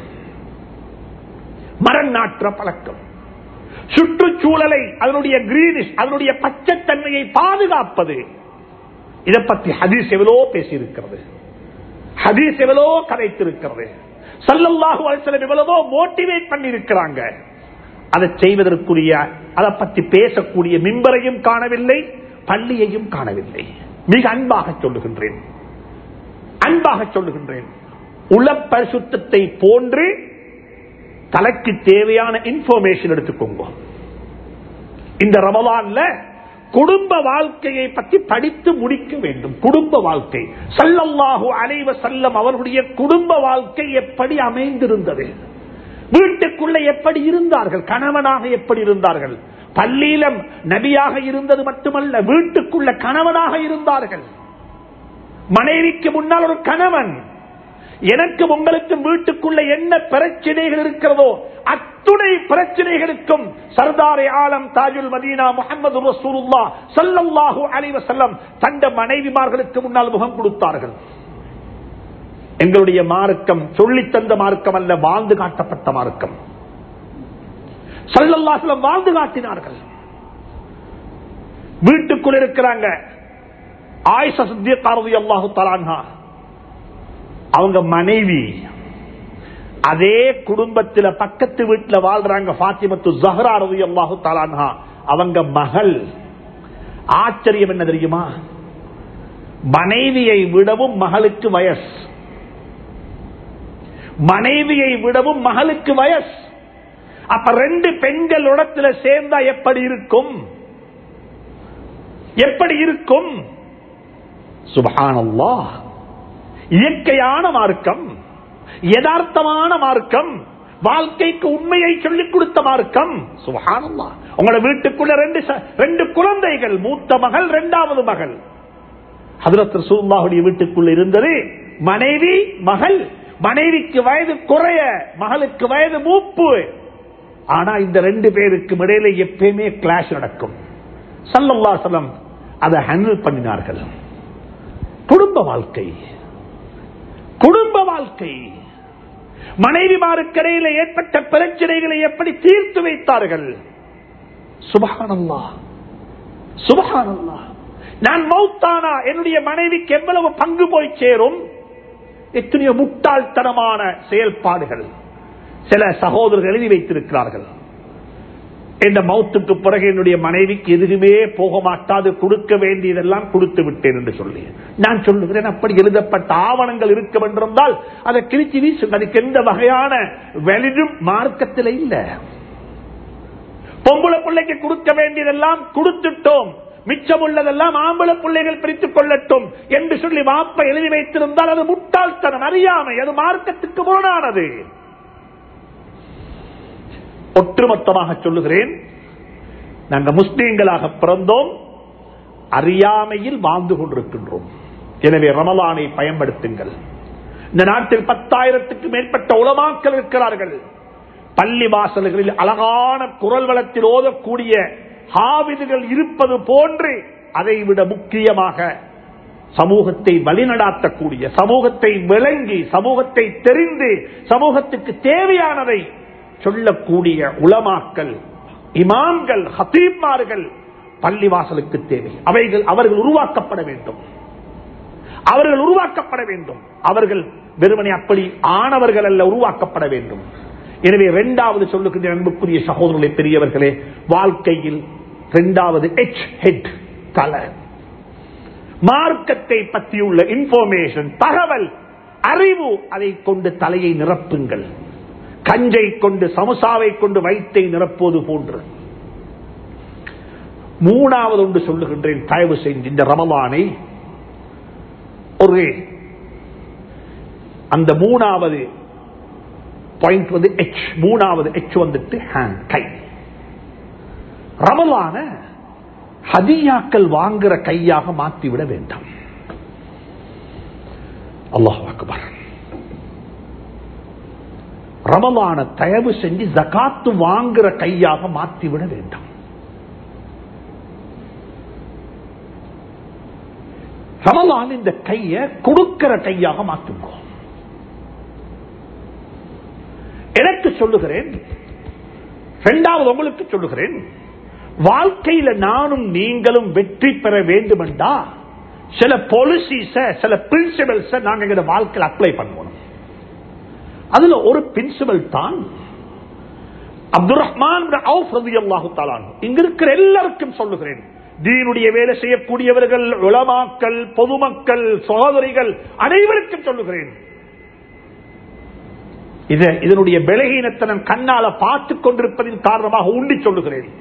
S1: மரம் நாட்டுற பழக்கம் சுற்றுச்சூழலை அதனுடைய கிரீனிஷ் அதனுடைய பச்சைத்தன்மையை பாதுகாப்பது இதை பற்றி ஹதீஸ் எவ்வளோ பேசியிருக்கிறது ஹதீஸ் எவ்வளோ கதைத்திருக்கிறது சல்லல்லாஹு அலிசலம் எவ்வளவோ மோட்டிவேட் பண்ணி இருக்கிறாங்க அதை செய்வதற்குரிய அதை பற்றி பேசக்கூடிய மிம்பரையும் காணவில்லை பள்ளியையும் காணவில்லை மிக அன்பாக சொல்லுகின்றேன் அன்பாக சொல்லுகின்றேன் உள பரிசுத்தத்தை போன்று தலைக்கு தேவையான இன்ஃபர்மேஷன் எடுத்துக்கோங்க இந்த ரமலான்ல குடும்ப வாழ்க்கையை பற்றி படித்து முடிக்க வேண்டும் குடும்ப வாழ்க்கை சல்லல்லாஹு அலைவ செல்லம் அவர்களுடைய குடும்ப வாழ்க்கை எப்படி அமைந்திருந்தது வீட்டுக்குள்ள எப்படி இருந்தார்கள் கணவனாக எப்படி இருந்தார்கள் பள்ளீலம் நபியாக இருந்தது மட்டுமல்ல வீட்டுக்குள்ள கணவனாக இருந்தார்கள் மனைவிக்கு முன்னால் ஒரு கணவன் எனக்கு உங்களுக்கு வீட்டுக்குள்ள என்ன பிரச்சனைகள் இருக்கிறதோ அத்துணை பிரச்சனைகளுக்கும் சர்தாரே ஆலம் தாஜுல் மதீனா முகமது ரசூலுல்லா சல்லல்லாஹு அலைஹி வஸல்லம் தந்த மனைவிமார்களுக்கு முன்னால் முகம் கொடுத்தார்கள் எங்களுடைய மார்க்கம் சொல்லித் தந்த மார்க்கம் அல்ல வாழ்ந்து காட்டப்பட்ட மார்க்கம் சல்லல்லாஹுலம் வாழ்ந்து காட்டினார்கள் வீட்டுக்குள் இருக்கிறாங்க ஆயிஷா சித்தியக்கா ரலியல்லாஹு தஆலா அவங்க மனைவி அதே குடும்பத்தில் பக்கத்து வீட்டுல வாழ்றாங்க பாத்திமத்து ஜஹரா ரலியல்லாஹு தஆலா அவங்க மகள் ஆச்சரியம் என்ன தெரியுமா மனைவியை விடவும் மகளுக்கு வயசு மனைவியை விடவும் மகளுக்கு வயசு அப்ப ரெண்டு பெண்கள் இடத்துல சேர்ந்தா எப்படி இருக்கும் எப்படி இருக்கும் சுபஹானல்லா இயற்கையான மார்க்கம் யதார்த்தமான மார்க்கம் வாழ்க்கைக்கு உண்மையை சொல்லிக் கொடுத்த மார்க்கம் சுபஹானல்லா உங்களோட வீட்டுக்குள்ள ரெண்டு ச- ரெண்டு குழந்தைகள் மூத்த மகள் இரண்டாவது மகள் ஹதரத் ரசூலுல்லாஹுடைய வீட்டுக்குள்ள இருந்தது மனைவி மகள் மனைவிக்கு வயது குறைய மகளுக்கு வயது மூப்பு ஆனா இந்த ரெண்டு பேருக்கு இடையில எப்பயுமே கிளாஷ் நடக்கும் சல்லல்லா சொல்லம் அதை ஹேண்டில் பண்ணினார்கள் குடும்ப வாழ்க்கை குடும்ப வாழ்க்கை மனைவிமாருக்கிடையில ஏற்பட்ட பிரச்சனைகளை எப்படி தீர்த்து வைத்தார்கள் சுபஹானல்லா சுபஹானல்லா நான் மௌத்தானா என்னுடைய மனைவிக்கு எவ்வளவு பங்கு போய் சேரும் எத்தனையோ முட்டாள்தனமான செயல்பாடுகள் சில சகோதரர்கள் எழுதி வைத்திருக்கிறார்கள் என்ற மௌத்துக்கு பிறகு என்னுடைய மனைவிக்கு எதுவுமே போக மாட்டாது கொடுக்க வேண்டியதெல்லாம் கொடுத்து விட்டேன் என்று சொல்லி நான் சொல்லுகிறேன் அப்படி எழுதப்பட்ட ஆவணங்கள் இருக்க வேண்டியிருந்தால் அதை கிழிச்சு வீசுங்க அதுக்கு எந்த வகையான வெளிடும் மார்க்கத்தில் இல்ல பொம்பளை பிள்ளைக்கு கொடுக்க வேண்டியதெல்லாம் கொடுத்துட்டோம் மிச்சம் உள்ளதெல்லாம் ஆம்பளை பிள்ளைகள் பிரித்துக் கொள்ளட்டும் என்று சொல்லி வாப்ப எழுதி வைத்திருந்தால் அது முட்டாள்தனம் அறியாமை அது மார்க்கத்துக்கு முரணானது ஒட்டுமொத்தமாக சொல்லுகிறேன் நாங்கள் முஸ்லீம்களாக பிறந்தோம் அறியாமையில் வாழ்ந்து கொண்டிருக்கின்றோம் எனவே ரமலானை பயன்படுத்துங்கள் இந்த நாட்டில் பத்தாயிரத்துக்கு மேற்பட்ட உலமாக்கள் இருக்கிறார்கள் பள்ளி வாசல்களில் அழகான குரல் வளத்தில் ஓதக்கூடிய ஹாவிதுகள் இருப்பது போன்று அதைவிட முக்கியமாக சமூகத்தை வழிநடாத்தக்கூடிய சமூகத்தை விளங்கி சமூகத்தை தெரிந்து சமூகத்துக்கு தேவையானதை சொல்லக்கூடிய உலமாக்கள் இமாம்கள் ஹத்தீப்மார்கள் பள்ளிவாசலுக்கு தேவை அவைகள் அவர்கள் உருவாக்கப்பட வேண்டும் அவர்கள் உருவாக்கப்பட வேண்டும் அவர்கள் வெறுமனே அப்படி ஆனவர்கள் அல்ல உருவாக்கப்பட வேண்டும் எனவே இரண்டாவது சொல்லுகின்ற அன்புக்குரிய சகோதரர்களே பெரியவர்களே வாழ்க்கையில் இரண்டாவது எச் ஹெட் தலை மார்க்கத்தை பற்றியுள்ள இன்ஃபர்மேஷன் தகவல் அறிவு அதை கொண்டு தலையை நிரப்புங்கள் கஞ்சை கொண்டு சமுசாவை கொண்டு வைத்தை நிரப்புவது போன்று மூணாவது ஒன்று சொல்லுகின்றேன் தயவு செஞ்சு இந்த ரமலானை ஒரு அந்த மூணாவது பாயிண்ட் வந்து எச் மூணாவது எச் வந்துட்டு ஹேண்ட் கை ரமலான ஹதியாக்கள் வாங்குற கையாக மாற்றிவிட வேண்டாம் அல்லாஹ் அக்பர் ரமலான தயவு செஞ்சு ஜகாத்து வாங்குற கையாக மாற்றிவிட வேண்டாம் ரமலான் இந்த கைய கொடுக்கிற கையாக மாற்றுங்கோ எனக்கு சொல்லுகிறேன் இரண்டாவது உங்களுக்கு சொல்லுகிறேன் வாழ்க்கையில நானும் நீங்களும் வெற்றி பெற வேண்டுமென்றா சில பாலிசிஸ சில பிரின்சிபல்ஸ நாங்க எங்க வாழ்க்கையில் அப்ளை பண்ணுவோம் அதுல ஒரு பிரின்சிபல் தான் அப்துல் ரஹ்மான் இங்க இருக்கிற எல்லாருக்கும் சொல்லுகிறேன் தீனுடைய வேலை செய்யக்கூடியவர்கள் உளமாக்கல் பொதுமக்கள் சகோதரிகள் அனைவருக்கும் சொல்லுகிறேன் இது இதனுடைய பலகீனத்தை நான் கண்ணால பார்த்துக் கொண்டிருப்பதின் காரணமாக உண்டி சொல்லுகிறேன்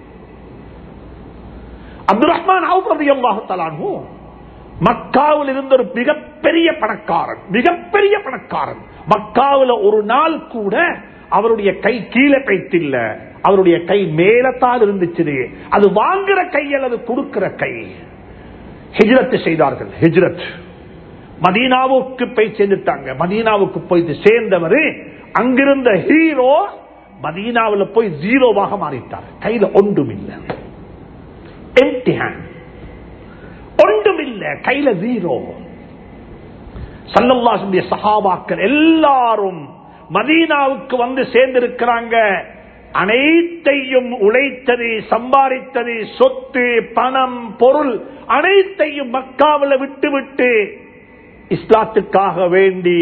S1: அப்துல் ரஹ்மான் அல்லாஹு மக்காவில் இருந்த ஒரு மிகப்பெரிய பணக்காரன் மிகப்பெரிய பணக்காரன் மக்காவில் ஒரு நாள் கூட அவருடைய கை கீழே பைத்தில்ல அவருடைய கை மேலத்தான் இருந்துச்சு அது வாங்குற கை அல்லது கொடுக்கிற கை ஹிஜ்ரத் செய்தார்கள் ஹிஜ்ரத் மதீனாவுக்கு போய் சேர்ந்துட்டாங்க மதீனாவுக்கு போயிட்டு சேர்ந்தவர் அங்கிருந்த ஹீரோ மதீனாவில் போய் ஜீரோவாக மாறிட்டார் கையில ஒன்றும் இல்லை எம்டி ஹேண்ட் ஒன்றும் இல்லை கையில ஜீரோ சல்லல்லாசுடைய சகாபாக்கள் எல்லாரும் மதீனாவுக்கு வந்து சேர்ந்திருக்கிறாங்க அனைத்தையும் உழைத்தது சம்பாதித்தது சொத்து பணம் பொருள் அனைத்தையும் மக்காவில் விட்டுவிட்டு இஸ்லாத்துக்காக வேண்டி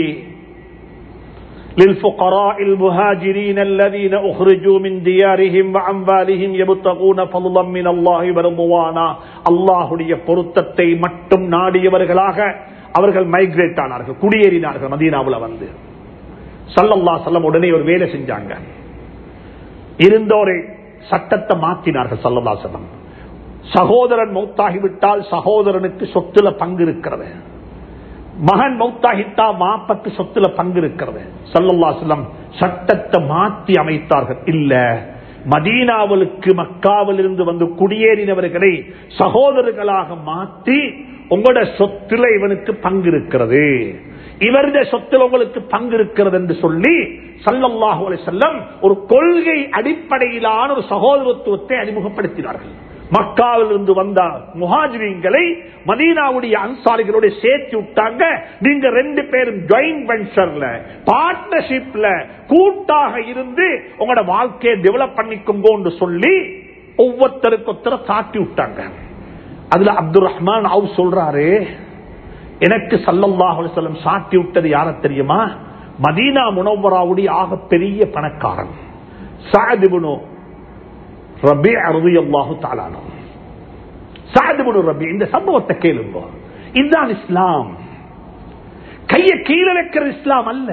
S1: للفقراء المهاجرين الذين أخرجوا من ديارهم وأموالهم يبتغون فضلا من الله ورضوانا அல்லாஹுடைய பொருத்தத்தை மட்டும் நாடியவர்களாக அவர்கள் மைக்ரேட் ஆனார்கள் குடியேறினார்கள் மதீனாவுல வந்து சல்லல்லா செல்லம் உடனே ஒரு வேலை செஞ்சாங்க இருந்தோரை சட்டத்தை மாற்றினார்கள் சல்லல்லா செல்லம் சகோதரன் மௌத்தாகிவிட்டால் சகோதரனுக்கு சொத்துல பங்கு இருக்கிறது மகன் மௌத்தாகிட்டா மாப்பக்கு சொத்துல பங்கு இருக்கிறது சல்லல்லா செல்லம் சட்டத்தை மாற்றி அமைத்தார்கள் இல்ல மதீனாவலுக்கு மக்காவில் இருந்து வந்து குடியேறினவர்களை சகோதரர்களாக மாற்றி உங்களோட சொத்துல இவனுக்கு பங்கு இருக்கிறது இவருடைய சொத்துல உங்களுக்கு பங்கு இருக்கிறது என்று சொல்லி சல்லல்லாஹு அலைஹி வஸல்லம் ஒரு கொள்கை அடிப்படையிலான ஒரு சகோதரத்துவத்தை அறிமுகப்படுத்தினார்கள் மக்காவில் இருந்து வந்த முஹாஜிரிங்களை மதீனாவுடைய அன்சாரிகளோட சேர்த்து விட்டாங்க நீங்க ரெண்டு பேரும் ஜாயிண்ட் வெஞ்சர்ல பார்ட்னர்ஷிப்ல கூட்டாக இருந்து உங்களோட வாழ்க்கையை டெவலப் பண்ணிக்கோங்க சொல்லி ஒவ்வொருத்தருக்கு ஒருத்தர தாட்டி விட்டாங்க அதுல அப்துல் ரஹ்மான் அவு சொல்றாரு எனக்கு சல்லல்லாஹு அலைஹி வஸல்லம் சாட்டி விட்டது யார தெரியுமா மதீனா முனவராவுடைய ஆக பெரிய பணக்காரன் சாதிபுனு ரபி ரலியல்லாஹு தஆலா சாதிபுனு ரபி இந்த சம்பவத்தை கேளுங்க இதுதான் இஸ்லாம் கைய கீழே வைக்கிற இஸ்லாம் அல்ல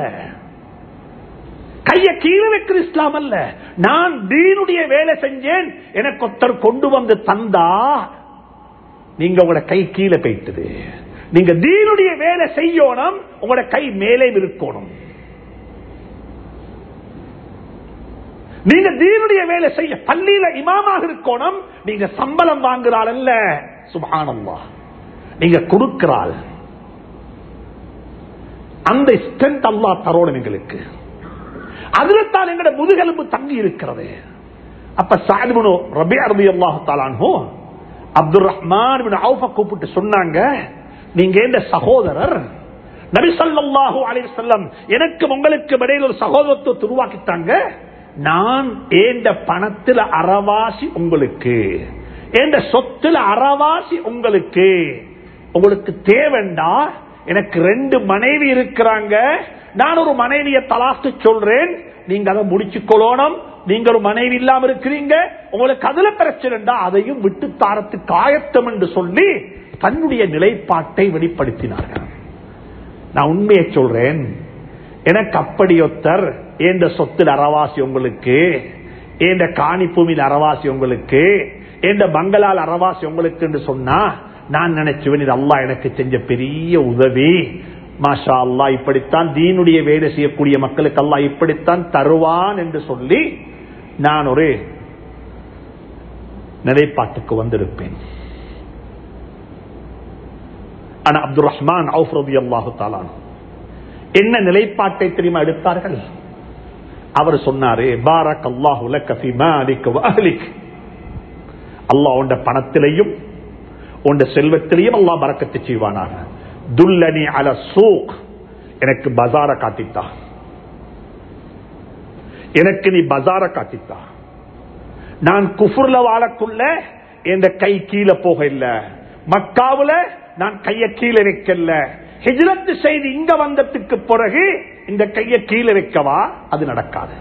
S1: கைய கீழே வைக்கிற இஸ்லாம் அல்ல நான் தீனுடைய வேலை செஞ்சேன் எனக்கு ஒருத்தர் கொண்டு வந்து தந்தா நீங்க உங்களோட கை கீழே போயிட்டது நீங்க தீனுடைய வேலை செய்யணும் உங்களோட கை மேலே இருக்கணும் நீங்க தீனுடைய வேலை செய்ய பள்ளியில இமாமாக இருக்கணும் நீங்க சம்பளம் வாங்குறாள் அல்ல சுபானம்மா நீங்க கொடுக்கிறாள் அந்த ஸ்ட்ரென்த் அல்லா தரோணும் எங்களுக்கு அதுல தான் எங்களோட முதுகெலும்பு தங்கி இருக்கிறது அப்ப சாதிபனு ரபி அரபி அல்லாஹு தாலானோ அப்துல் ரஹ்மான் கூப்பிட்டு சொன்னாங்க நீங்க இந்த சகோதரர் நபி ஸல்லல்லாஹு அலைஹி வஸல்லம் எனக்கு உங்களுக்கு இடையில ஒரு சகோதரத்துவத்தை உருவாக்கிட்டாங்க நான் ஏந்த பணத்துல அறவாசி உங்களுக்கு ஏந்த சொத்துல அறவாசி உங்களுக்கு உங்களுக்கு தேவைண்டா எனக்கு ரெண்டு மனைவி இருக்கிறாங்க நான் ஒரு மனைவியை தலாக்கு சொல்றேன் நீங்க அதை முடிச்சுக்கொள்ளணும் நீங்க ஒரு மனைவி இல்லாம இருக்கிறீங்க உங்களுக்கு அதுல பிரச்சனைண்டா அதையும் விட்டு தாரத்துக்கு ஆயத்தம் என்று சொல்லி தன்னுடைய நிலைப்பாட்டை வெளிப்படுத்தினார்கள் நான் உண்மையை சொல்றேன் எனக்கு அப்படியொத்தர் ஏந்த சொத்தில் அறவாசி உங்களுக்கு ஏந்த காணி பூமியில் அறவாசி உங்களுக்கு ஏந்த பங்களால் அறவாசி உங்களுக்கு என்று சொன்னா நான் நினைச்சுவேன் இது அல்லா எனக்கு செஞ்ச பெரிய உதவி மாஷா அல்லா இப்படித்தான் தீனுடைய வேலை செய்யக்கூடிய மக்களுக்கு அல்லா இப்படித்தான் தருவான் என்று சொல்லி நான் ஒரு நிலைப்பாட்டுக்கு வந்திருப்பேன் ஆனா அப்துல் ரஹ்மான் அவுஃப் ரபி அல்லாஹு தாலான் என்ன நிலைப்பாட்டை தெரியுமா எடுத்தார்கள் அவர் சொன்னாரு பாரக் அல்லாஹு லக்கஃபி மாலிக் அஹ்லிக் அல்லாஹ் உண்ட பணத்திலையும் உண்ட செல்வத்திலையும் அல்லாஹ் பறக்கத்தை செய்வானாக துல்லனி அல சூக் எனக்கு பசார காட்டித்தா எனக்கு நீ பசார காட்டித்தா நான் குஃபுர்ல வாழக்குள்ள என் கை கீழே போக இல்ல மக்காவுல நான் கைய கீழே வைக்கல ஹிஜ்ரத்து செய்து இங்க வந்ததுக்கு பிறகு இந்த கைய கீழே வைக்கவா அது நடக்காது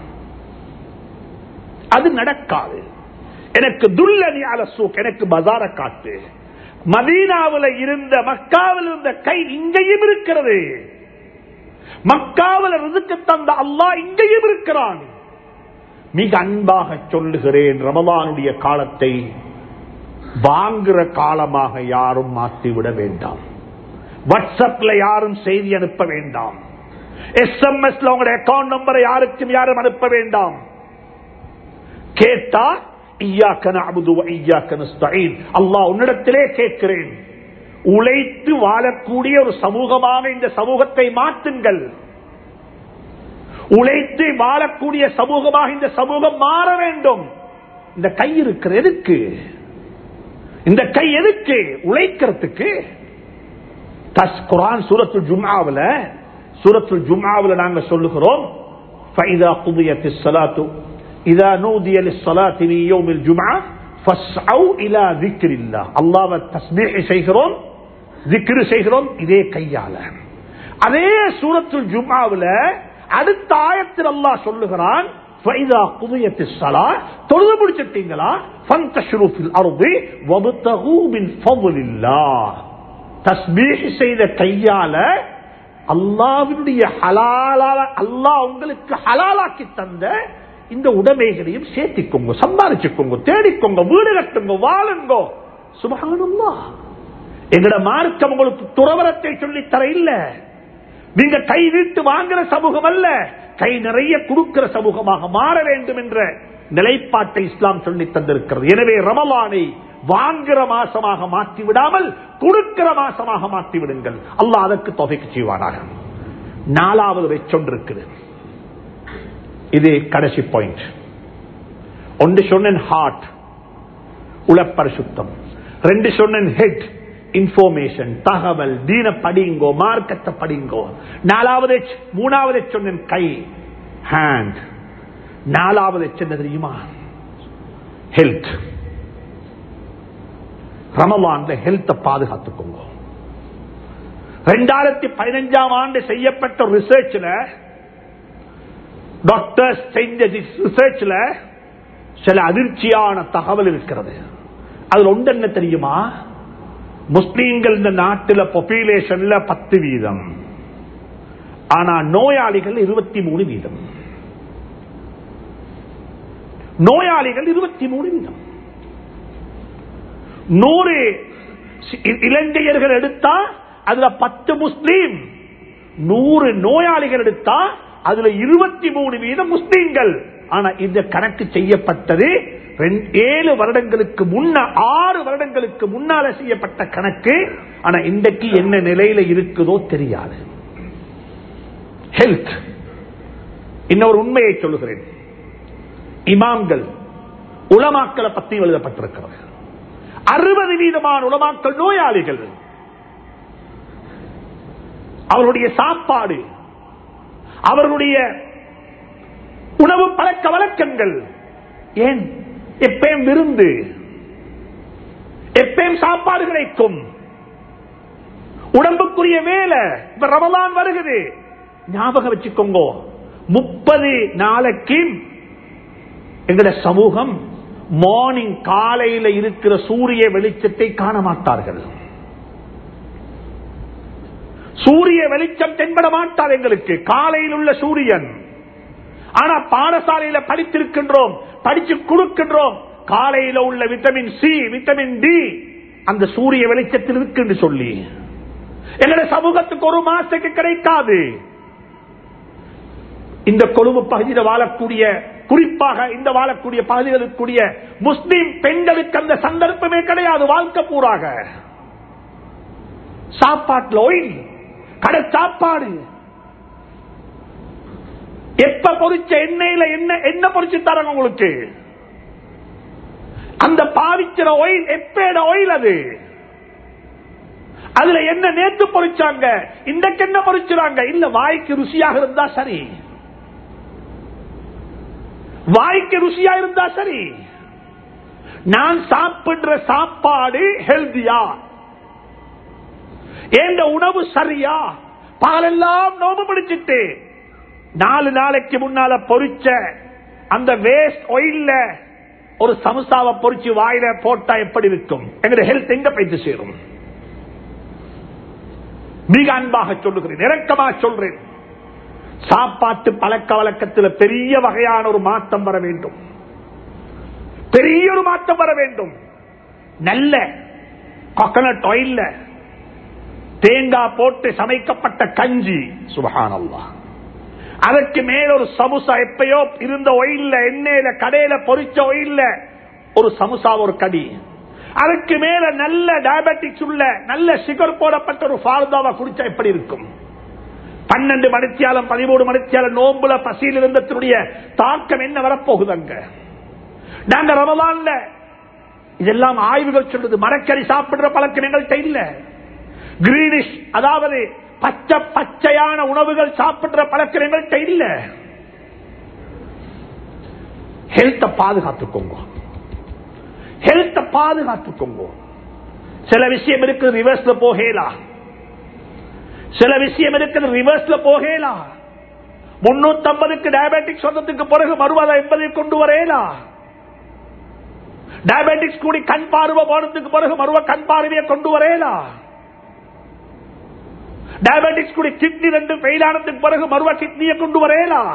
S1: அது நடக்காது எனக்கு துல்லனி அலசூக் எனக்கு பசார காட்டு மதீனாவில் இருந்த மக்காவில் இருந்த கை இங்கேயும் இருக்கிறது மக்காவில் ரிசுக்கு தந்த அல்லாஹ் இங்கேயும் இருக்கிறான் மிக அன்பாக சொல்லுகிறேன் ரமலானுடைய காலத்தை வாங்குற காலமாக யாரும் மாற்றிவிட வேண்டாம் வாட்ஸ்அப்ல யாரும் செய்தி அனுப்ப வேண்டாம் எஸ்எம்எஸ்ல உங்களுடைய அக்கௌண்ட் நம்பரை யாருக்கும் யாரும் அனுப்ப வேண்டாம் கேட்டா அல்லாஹ் உன்னிடத்திலே கேட்கிறேன் உழைத்து வாழக்கூடிய ஒரு சமூகமாக இந்த சமூகத்தை மாற்றுங்கள் உழைத்து வாழக்கூடிய சமூகமாக இந்த சமூகம் மாற வேண்டும் இந்த கை இருக்கிற எதுக்கு இந்த கை எதுக்கு உழைக்கிறதுக்கு தஸ் குரான் சூரத்துல் ஜும்ஆவுல சூரத்துல் ஜும்ஆவுல நாங்க சொல்லுகிறோம் فإذا قضيت الصلاة إذا نودي للصلاة من يوم الجمعة فاسعوا إلى ذكر الله الله تسبيح செய்கிறோம் ذكر செய்கிறோம் இதே கையால அதே சூரத்துல் ஜும்ஆவுல அடுத்த ஆயத்தில் அல்லாஹ் சொல்லுகிறான் فإذا قضيت الصلاة தொழுது முடிச்சிட்டீங்களா فانتشروا في الأرض وابتغوا من فضل الله தஸ்பீஹ் செய்த கையால அல்லாவினுடைய ஹலாலால அல்லாஹ் உங்களுக்கு ஹலாலாக்கி தந்த இந்த உடைமைகளையும் சேர்த்திக்கோங்க சம்பாதிச்சுக்கோங்க தேடிக்கோங்க வீடு கட்டுங்க வாழுங்க சுபகானம்மா எங்கட மார்க்கம் உங்களுக்கு துறவரத்தை சொல்லி தர இல்ல நீங்க கை வீட்டு வாங்குற சமூகம் அல்ல கை நிறைய கொடுக்கிற சமூகமாக மாற வேண்டும் என்ற நிலைப்பாட்டை இஸ்லாம் சொல்லி தந்திருக்கிறது எனவே ரமலானை வாங்குற மாசமாக மாற்றி விடாமல் கொடுக்கிற மாசமாக மாற்றி விடுங்கள் அல்லாஹ் அதற்கு தொகைக்கு செய்வானாக நாலாவது வச்சொன்றிருக்குது இது கடைசி பாயிண்ட் ஒன்று சொன்னேன் ஹார்ட் உளப்பரிசுத்தம் ரெண்டு சொன்னேன் ஹெட் இன்ஃபர்மேஷன் தகவல் தீன படிங்கோ மார்க்கத்தை படிங்கோ நாலாவது H, மூணாவது H சொன்னேன் கை ஹேண்ட் நாலாவது H என்ன தெரியுமா ஹெல்த் ரமலான்ல ஹெல்த்தை பாதுகாத்துக்கோங்க ரெண்டாயிரத்தி பதினஞ்சாம் ஆண்டு செய்யப்பட்ட ரிசர்ச்ல டாக்டர்ஸ் செஞ்ச ரிசர்ச்ல சில அதிர்ச்சியான தகவல் இருக்கிறது அதுல ஒன்று என்ன தெரியுமா முஸ்லீம்கள் இந்த நாட்டில் பாப்புலேஷன்ல பத்து வீதம் ஆனா நோயாளிகள் இருபத்தி மூணு வீதம் நோயாளிகள் இருபத்தி மூணு வீதம் நூறு இ- இலங்கையர்கள் எடுத்தா அதுல பத்து முஸ்லீம் நூறு நோயாளிகள் எடுத்தா அதுல இருபத்தி மூணு வீதம் முஸ்லீம்கள் ஆனா இந்த கணக்கு செய்யப்பட்டது ரெண்டு- ஏழு வருடங்களுக்கு முன்ன ஆறு வருடங்களுக்கு முன்னால செய்யப்பட்ட கணக்கு ஆனா இன்றைக்கு என்ன நிலையில இருக்குதோ தெரியாது ஹெல்த் இன்னொரு உண்மையை சொல்லுகிறேன் இமாம்கள் உலமாக்களை பத்தி எழுதப்பட்டிருக்கிறது அறுபது வீதமான உலமாக்கள் நோயாளிகள் அவருடைய சாப்பாடு அவர்களுடைய உணவு பழக்க வழக்கங்கள் ஏன் எப்பயும் விருந்து எப்பயும் சாப்பாடு கிடைக்கும் உடம்புக்குரிய வேலை இப்ப ரமலான் வருகிறது ஞாபகம் வச்சுக்கோங்க முப்பது நாளைக்கு எங்கட சமூகம் மார்னிங் காலையில இருக்கிற சூரிய வெளிச்சத்தை காண மாட்டார்கள் சூரிய வெளிச்சம் தென்பட மாட்டார் எங்களுக்கு காலையில் உள்ள சூரியன் ஆனா பாடசாலையில படித்திருக்கின்றோம் படிச்சு கொடுக்கின்றோம் காலையில உள்ள விட்டமின் சி விட்டமின் டி அந்த சூரிய வெளிச்சத்தில் இருக்கு என்று சொல்லி எங்களுடைய சமூகத்துக்கு ஒரு மாசத்துக்கு கிடைக்காது இந்த கொழும்பு பகுதியில் வாழக்கூடிய குறிப்பாக இந்த வாழக்கூடிய பகுதிகளுக்குரிய முஸ்லிம் பெண்களுக்கு அந்த சந்தர்ப்பமே கிடையாது வாழ்க்கை பூராக சாப்பாட்டுல ஒயில் கடை சாப்பாடு எப்ப பொறிச்ச எண்ணெயில என்ன என்ன பொறிச்சு தராங்க உங்களுக்கு அந்த பாவிக்கிற ஒயில் எப்பேட ஒயில் அது அதுல என்ன நேத்து பொறிச்சாங்க இன்றைக்கு என்ன பொறிச்சுறாங்க இல்ல வாய்க்கு ருசியாக இருந்தா சரி வாய்க்கு ருசியா இருந்தா சரி நான் சாப்பிடுற சாப்பாடு ஹெல்தியா ஏந்த உணவு சரியா பாலெல்லாம் நோம்பு பிடிச்சிட்டு நாலு நாளைக்கு முன்னால பொறிச்ச அந்த வேஸ்ட் ஒயில்ல ஒரு சமுசாவை பொறிச்சு வாயில போட்டா எப்படி இருக்கும் எங்களுடைய ஹெல்த் எங்க போயிட்டு சேரும் மிக அன்பாக சொல்லுகிறேன் இறக்கமா சொல்றேன் சாப்பாட்டு பழக்க வழக்கத்தில் பெரிய வகையான ஒரு மாற்றம் வர வேண்டும் பெரிய ஒரு மாற்றம் வர வேண்டும் நல்ல கொக்கனட் ஆயில்ல தேங்காய் போட்டு சமைக்கப்பட்ட கஞ்சி சுபஹானல்லா அதற்கு மேல ஒரு சமுசா எப்பயோ இருந்த ஒயில்ல எண்ணெயில கடையில பொறிச்ச ஒயில்ல ஒரு சமுசா ஒரு கடி அதுக்கு மேல நல்ல டயபெட்டிக்ஸ் உள்ள நல்ல சுகர் போடப்பட்ட ஒரு ஃபார்தாவை குடிச்சா எப்படி இருக்கும் பன்னெண்டு மணித்தியாலம் பதிமூணு மணித்தியாலம் நோம்புல பசியில் இருந்ததனுடைய தாக்கம் என்ன வரப்போகுது அங்க நாங்க ரமலான்ல இதெல்லாம் ஆய்வுகள் சொல்லுது மரக்கறி சாப்பிடுற பழக்கம் எங்கள்கிட்ட இல்ல கிரீனிஷ் அதாவது பச்சை பச்சையான உணவுகள் சாப்பிடுற பழக்கம் எங்கள்கிட்ட இல்ல ஹெல்த்தை பாதுகாத்துக்கோங்க ஹெல்த்தை பாதுகாத்துக்கோங்க சில விஷயம் இருக்கு ரிவர்ஸ்ல போகலா சில விஷயம் இருக்குது ரிவர்ஸ்ல போகலா முன்னூத்தி ஐம்பதுக்கு டயபெட்டிக்ஸ் வந்ததுக்கு பிறகு மறுபதை எண்பதை கொண்டு வரேலா டயபெட்டிக்ஸ் கூடி கண் பார்வை போனதுக்கு பிறகு மறுவ கண் பார்வையை கொண்டு வரேலா டயபெட்டிக்ஸ் கூடி கிட்னி ரெண்டு ஃபெயில் ஆனதுக்கு பிறகு மறுவ கிட்னியை கொண்டு வரேலா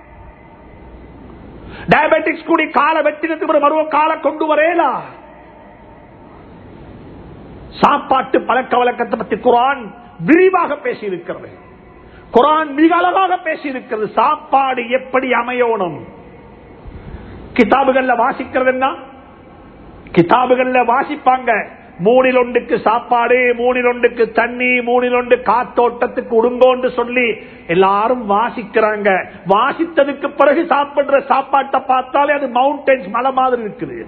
S1: டயபெட்டிக்ஸ் கூடி காலை வெட்டினதுக்கு பிறகு மறுவ காலை கொண்டு வரேலா சாப்பாட்டு பழக்க வழக்கத்தை பற்றி குரான் விரிவாக பேசியிருக்கிறது குரான் மிக அழகாக பேசியிருக்கிறது சாப்பாடு எப்படி அமையணும் கிதாபுகள்ல வாசிக்கிறது என்ன கிதாபுகள்ல வாசிப்பாங்க மூணில் ஒன்றுக்கு சாப்பாடு மூணில் ஒன்றுக்கு தண்ணி மூணில் ஒன்று காத்தோட்டத்துக்கு உடுங்கோன்னு சொல்லி எல்லாரும் வாசிக்கிறாங்க வாசித்ததுக்கு பிறகு சாப்பிடுற சாப்பாட்டை பார்த்தாலே அது மவுண்டன்ஸ் மலை மாதிரி இருக்குது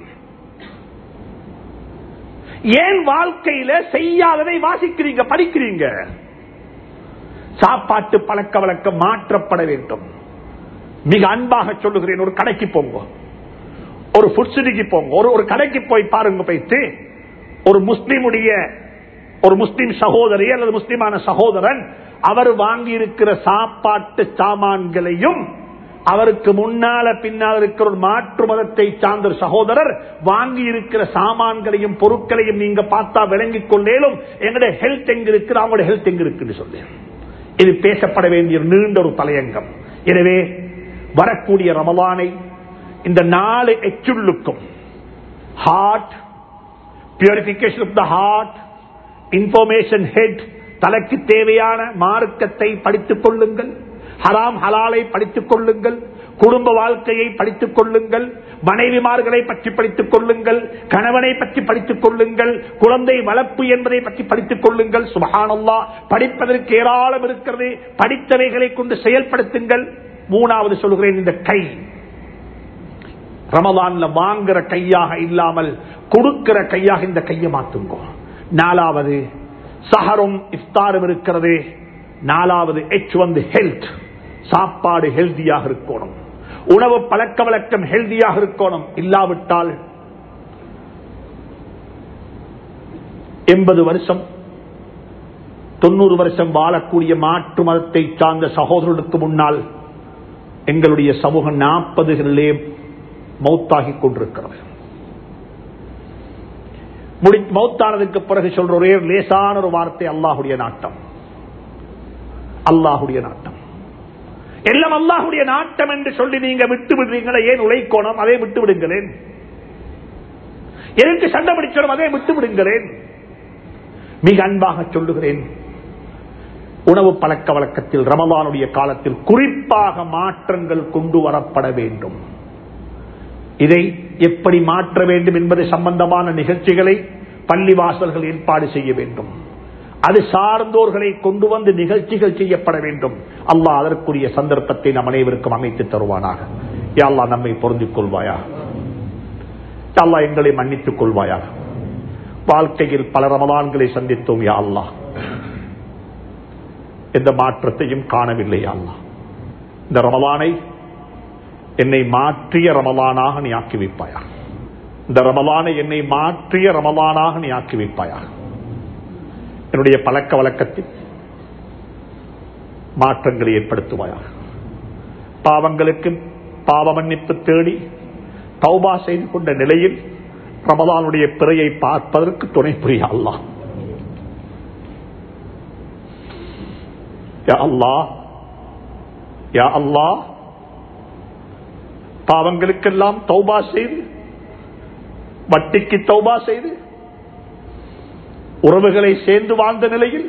S1: ஏன் வாழ்க்கையில செய்யாததை வாசிக்கிறீங்க படிக்கிறீங்க சாப்பாட்டு பழக்க வழக்கம் மாற்றப்பட வேண்டும் மிக அன்பாக சொல்லுகிறேன் ஒரு கடைக்கு போங்க ஒரு ஃபுட் சிட்டிக்கு போங்க ஒரு ஒரு கடைக்கு போய் பாருங்க போயிட்டு ஒரு முஸ்லிமுடைய ஒரு முஸ்லிம் சகோதரி அல்லது முஸ்லிமான சகோதரன் அவர் வாங்கி இருக்கிற சாப்பாட்டு சாமான்களையும் அவருக்கு முன்னால பின்னால் இருக்கிற ஒரு மாற்று மதத்தை சார்ந்த ஒரு சகோதரர் வாங்கி இருக்கிற சாமான்களையும் பொருட்களையும் நீங்க பார்த்தா விளங்கிக் கொண்டேலும் எங்களுடைய ஹெல்த் எங்க இருக்கு அவங்களோட ஹெல்த் எங்க இருக்குன்னு சொல்லி இது பேசப்பட வேண்டிய நீண்ட ஒரு தலையங்கம் எனவே வரக்கூடிய ரமலானை இந்த நாலு எச்சுள்ளுக்கும் heart purification of the heart information head தலைக்கு தேவையான மார்க்கத்தை படித்துக் கொள்ளுங்கள் ஹராம் ஹலாலை படித்துக் கொள்ளுங்கள் குடும்ப வாழ்க்கையை படித்துக் கொள்ளுங்கள் மனைவிமார்களை பற்றி படித்துக் கொள்ளுங்கள் கணவனை பற்றி படித்துக் கொள்ளுங்கள் குழந்தை வளர்ப்பு என்பதை பற்றி படித்துக் கொள்ளுங்கள் சுபஹானல்லா படிப்பதற்கு ஏராளம் இருக்கிறது படித்தவைகளை கொண்டு செயல்படுத்துங்கள் மூணாவது சொல்கிறேன் இந்த கை ரமலான்ல வாங்குற கையாக இல்லாமல் கொடுக்கிற கையாக இந்த கையை மாத்துங்க நாலாவது சஹரும் இஃப்தாரும் இருக்கிறது நாலாவது எச் வந்து ஹெல்த் சாப்பாடு ஹெல்தியாக இருக்கணும் உணவு பழக்க வழக்கம் ஹெல்தியாக இருக்கணும் இல்லாவிட்டால் எண்பது வருஷம் தொண்ணூறு வருஷம் வாழக்கூடிய மாற்று மதத்தை சார்ந்த சகோதரனுக்கு முன்னால் எங்களுடைய சமூகம் நாற்பதுகளிலே மௌத்தாகி கொண்டிருக்கிறது முடி மௌத்தானதுக்கு பிறகு சொல்ற ஒரே லேசான ஒரு வார்த்தை அல்லாஹுடைய நாட்டம் அல்லாஹுடைய நாட்டம் எல்லாம் அல்லாஹுடைய நாட்டம் என்று சொல்லி நீங்க விட்டு விடுறீங்களே ஏன் உழைக்கோணும் அதை விட்டு விடுங்களேன் எனக்கு சண்டை பிடிச்சோம் அதை விட்டு விடுங்களேன் மிக அன்பாக சொல்லுகிறேன் உணவு பழக்க வழக்கத்தில் ரமலானுடைய காலத்தில் குறிப்பாக மாற்றங்கள் கொண்டு வரப்பட வேண்டும் இதை எப்படி மாற்ற வேண்டும் என்பது சம்பந்தமான நிகழ்ச்சிகளை பள்ளிவாசல்கள் ஏற்பாடு செய்ய வேண்டும் அது சார்ந்தோர்களை கொண்டு வந்து நிகழ்ச்சிகள் செய்யப்பட வேண்டும் அல்லாஹ் அதற்குரிய சந்தர்ப்பத்தை நம் அனைவருக்கும் அமைத்து தருவானாக யாழ்லா நம்மை பொருந்திக் கொள்வாயா யாழ்லா எங்களை மன்னித்துக் கொள்வாயாக வாழ்க்கையில் பல ரமதான்களை சந்தித்தோம் யா அல்லா எந்த மாற்றத்தையும் காணவில்லை யா அல்லா இந்த ரமலானை என்னை மாற்றிய ரமலானாக நீ ஆக்கி வைப்பாயா இந்த ரமலானை என்னை மாற்றிய ரமலானாக நீ ஆக்கி வைப்பாயா என்னுடைய பழக்க வழக்கத்தில் மாற்றங்களை ஏற்படுத்துவாயா பாவங்களுக்கு பாவ மன்னிப்பு தேடி தௌபா செய்து கொண்ட நிலையில் ரமலானுடைய பிறையை பார்ப்பதற்கு துணை புரிய அல்லா அல்லா யா அல்லா பாவங்களுக்கெல்லாம் தௌபா செய்து வட்டிக்கு தௌபா செய்து உறவுகளை சேர்ந்து வாழ்ந்த நிலையில்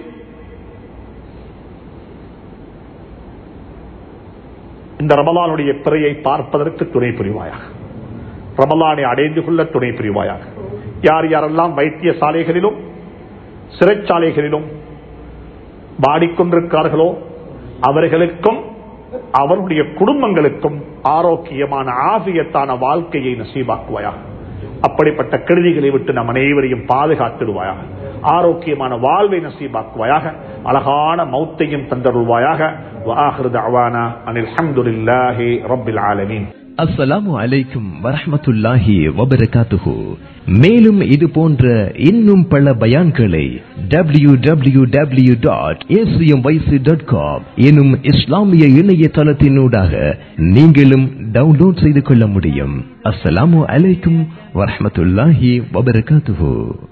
S1: இந்த ரமலானுடைய பிறையை பார்ப்பதற்கு துணை புரிவாயாக ரமலானை அடைந்து கொள்ள துணை புரிவாயாக யார் யாரெல்லாம் வைத்தியசாலைகளிலும் சிறைச்சாலைகளிலும் வாடிக்கொண்டிருக்கிறார்களோ அவர்களுக்கும் அவருடைய குடும்பங்களுக்கும் ஆரோக்கியமான ஆசியத்தான வாழ்க்கையை நசீபாக்குவாயா அப்படிப்பட்ட கெடுதிகளை விட்டு நம் அனைவரையும் பாதுகாத்திடுவாயாக ஆரோக்கியமான வாழ்வை நசீபாக்குவாயாக அழகான மௌத்தையும் தந்தருள்வாயாக அனில் அஹமதுல்லாஹி ரபில் ஆலமீன்
S2: அஸ்ஸலாமு அலைக்கும் வரஹ்மத்துல்லாஹி வபரகாத்துஹு மேலும் இது போன்ற இன்னும் பல பயான்களை W W W dot dot com எனும் இஸ்லாமிய இணையதளத்தினூடாக நீங்களும் டவுன்லோட் செய்து கொள்ள முடியும் அஸ்ஸலாமு அலைக்கும் வரஹ்மத்துல்லாஹி வபரகாத்துஹு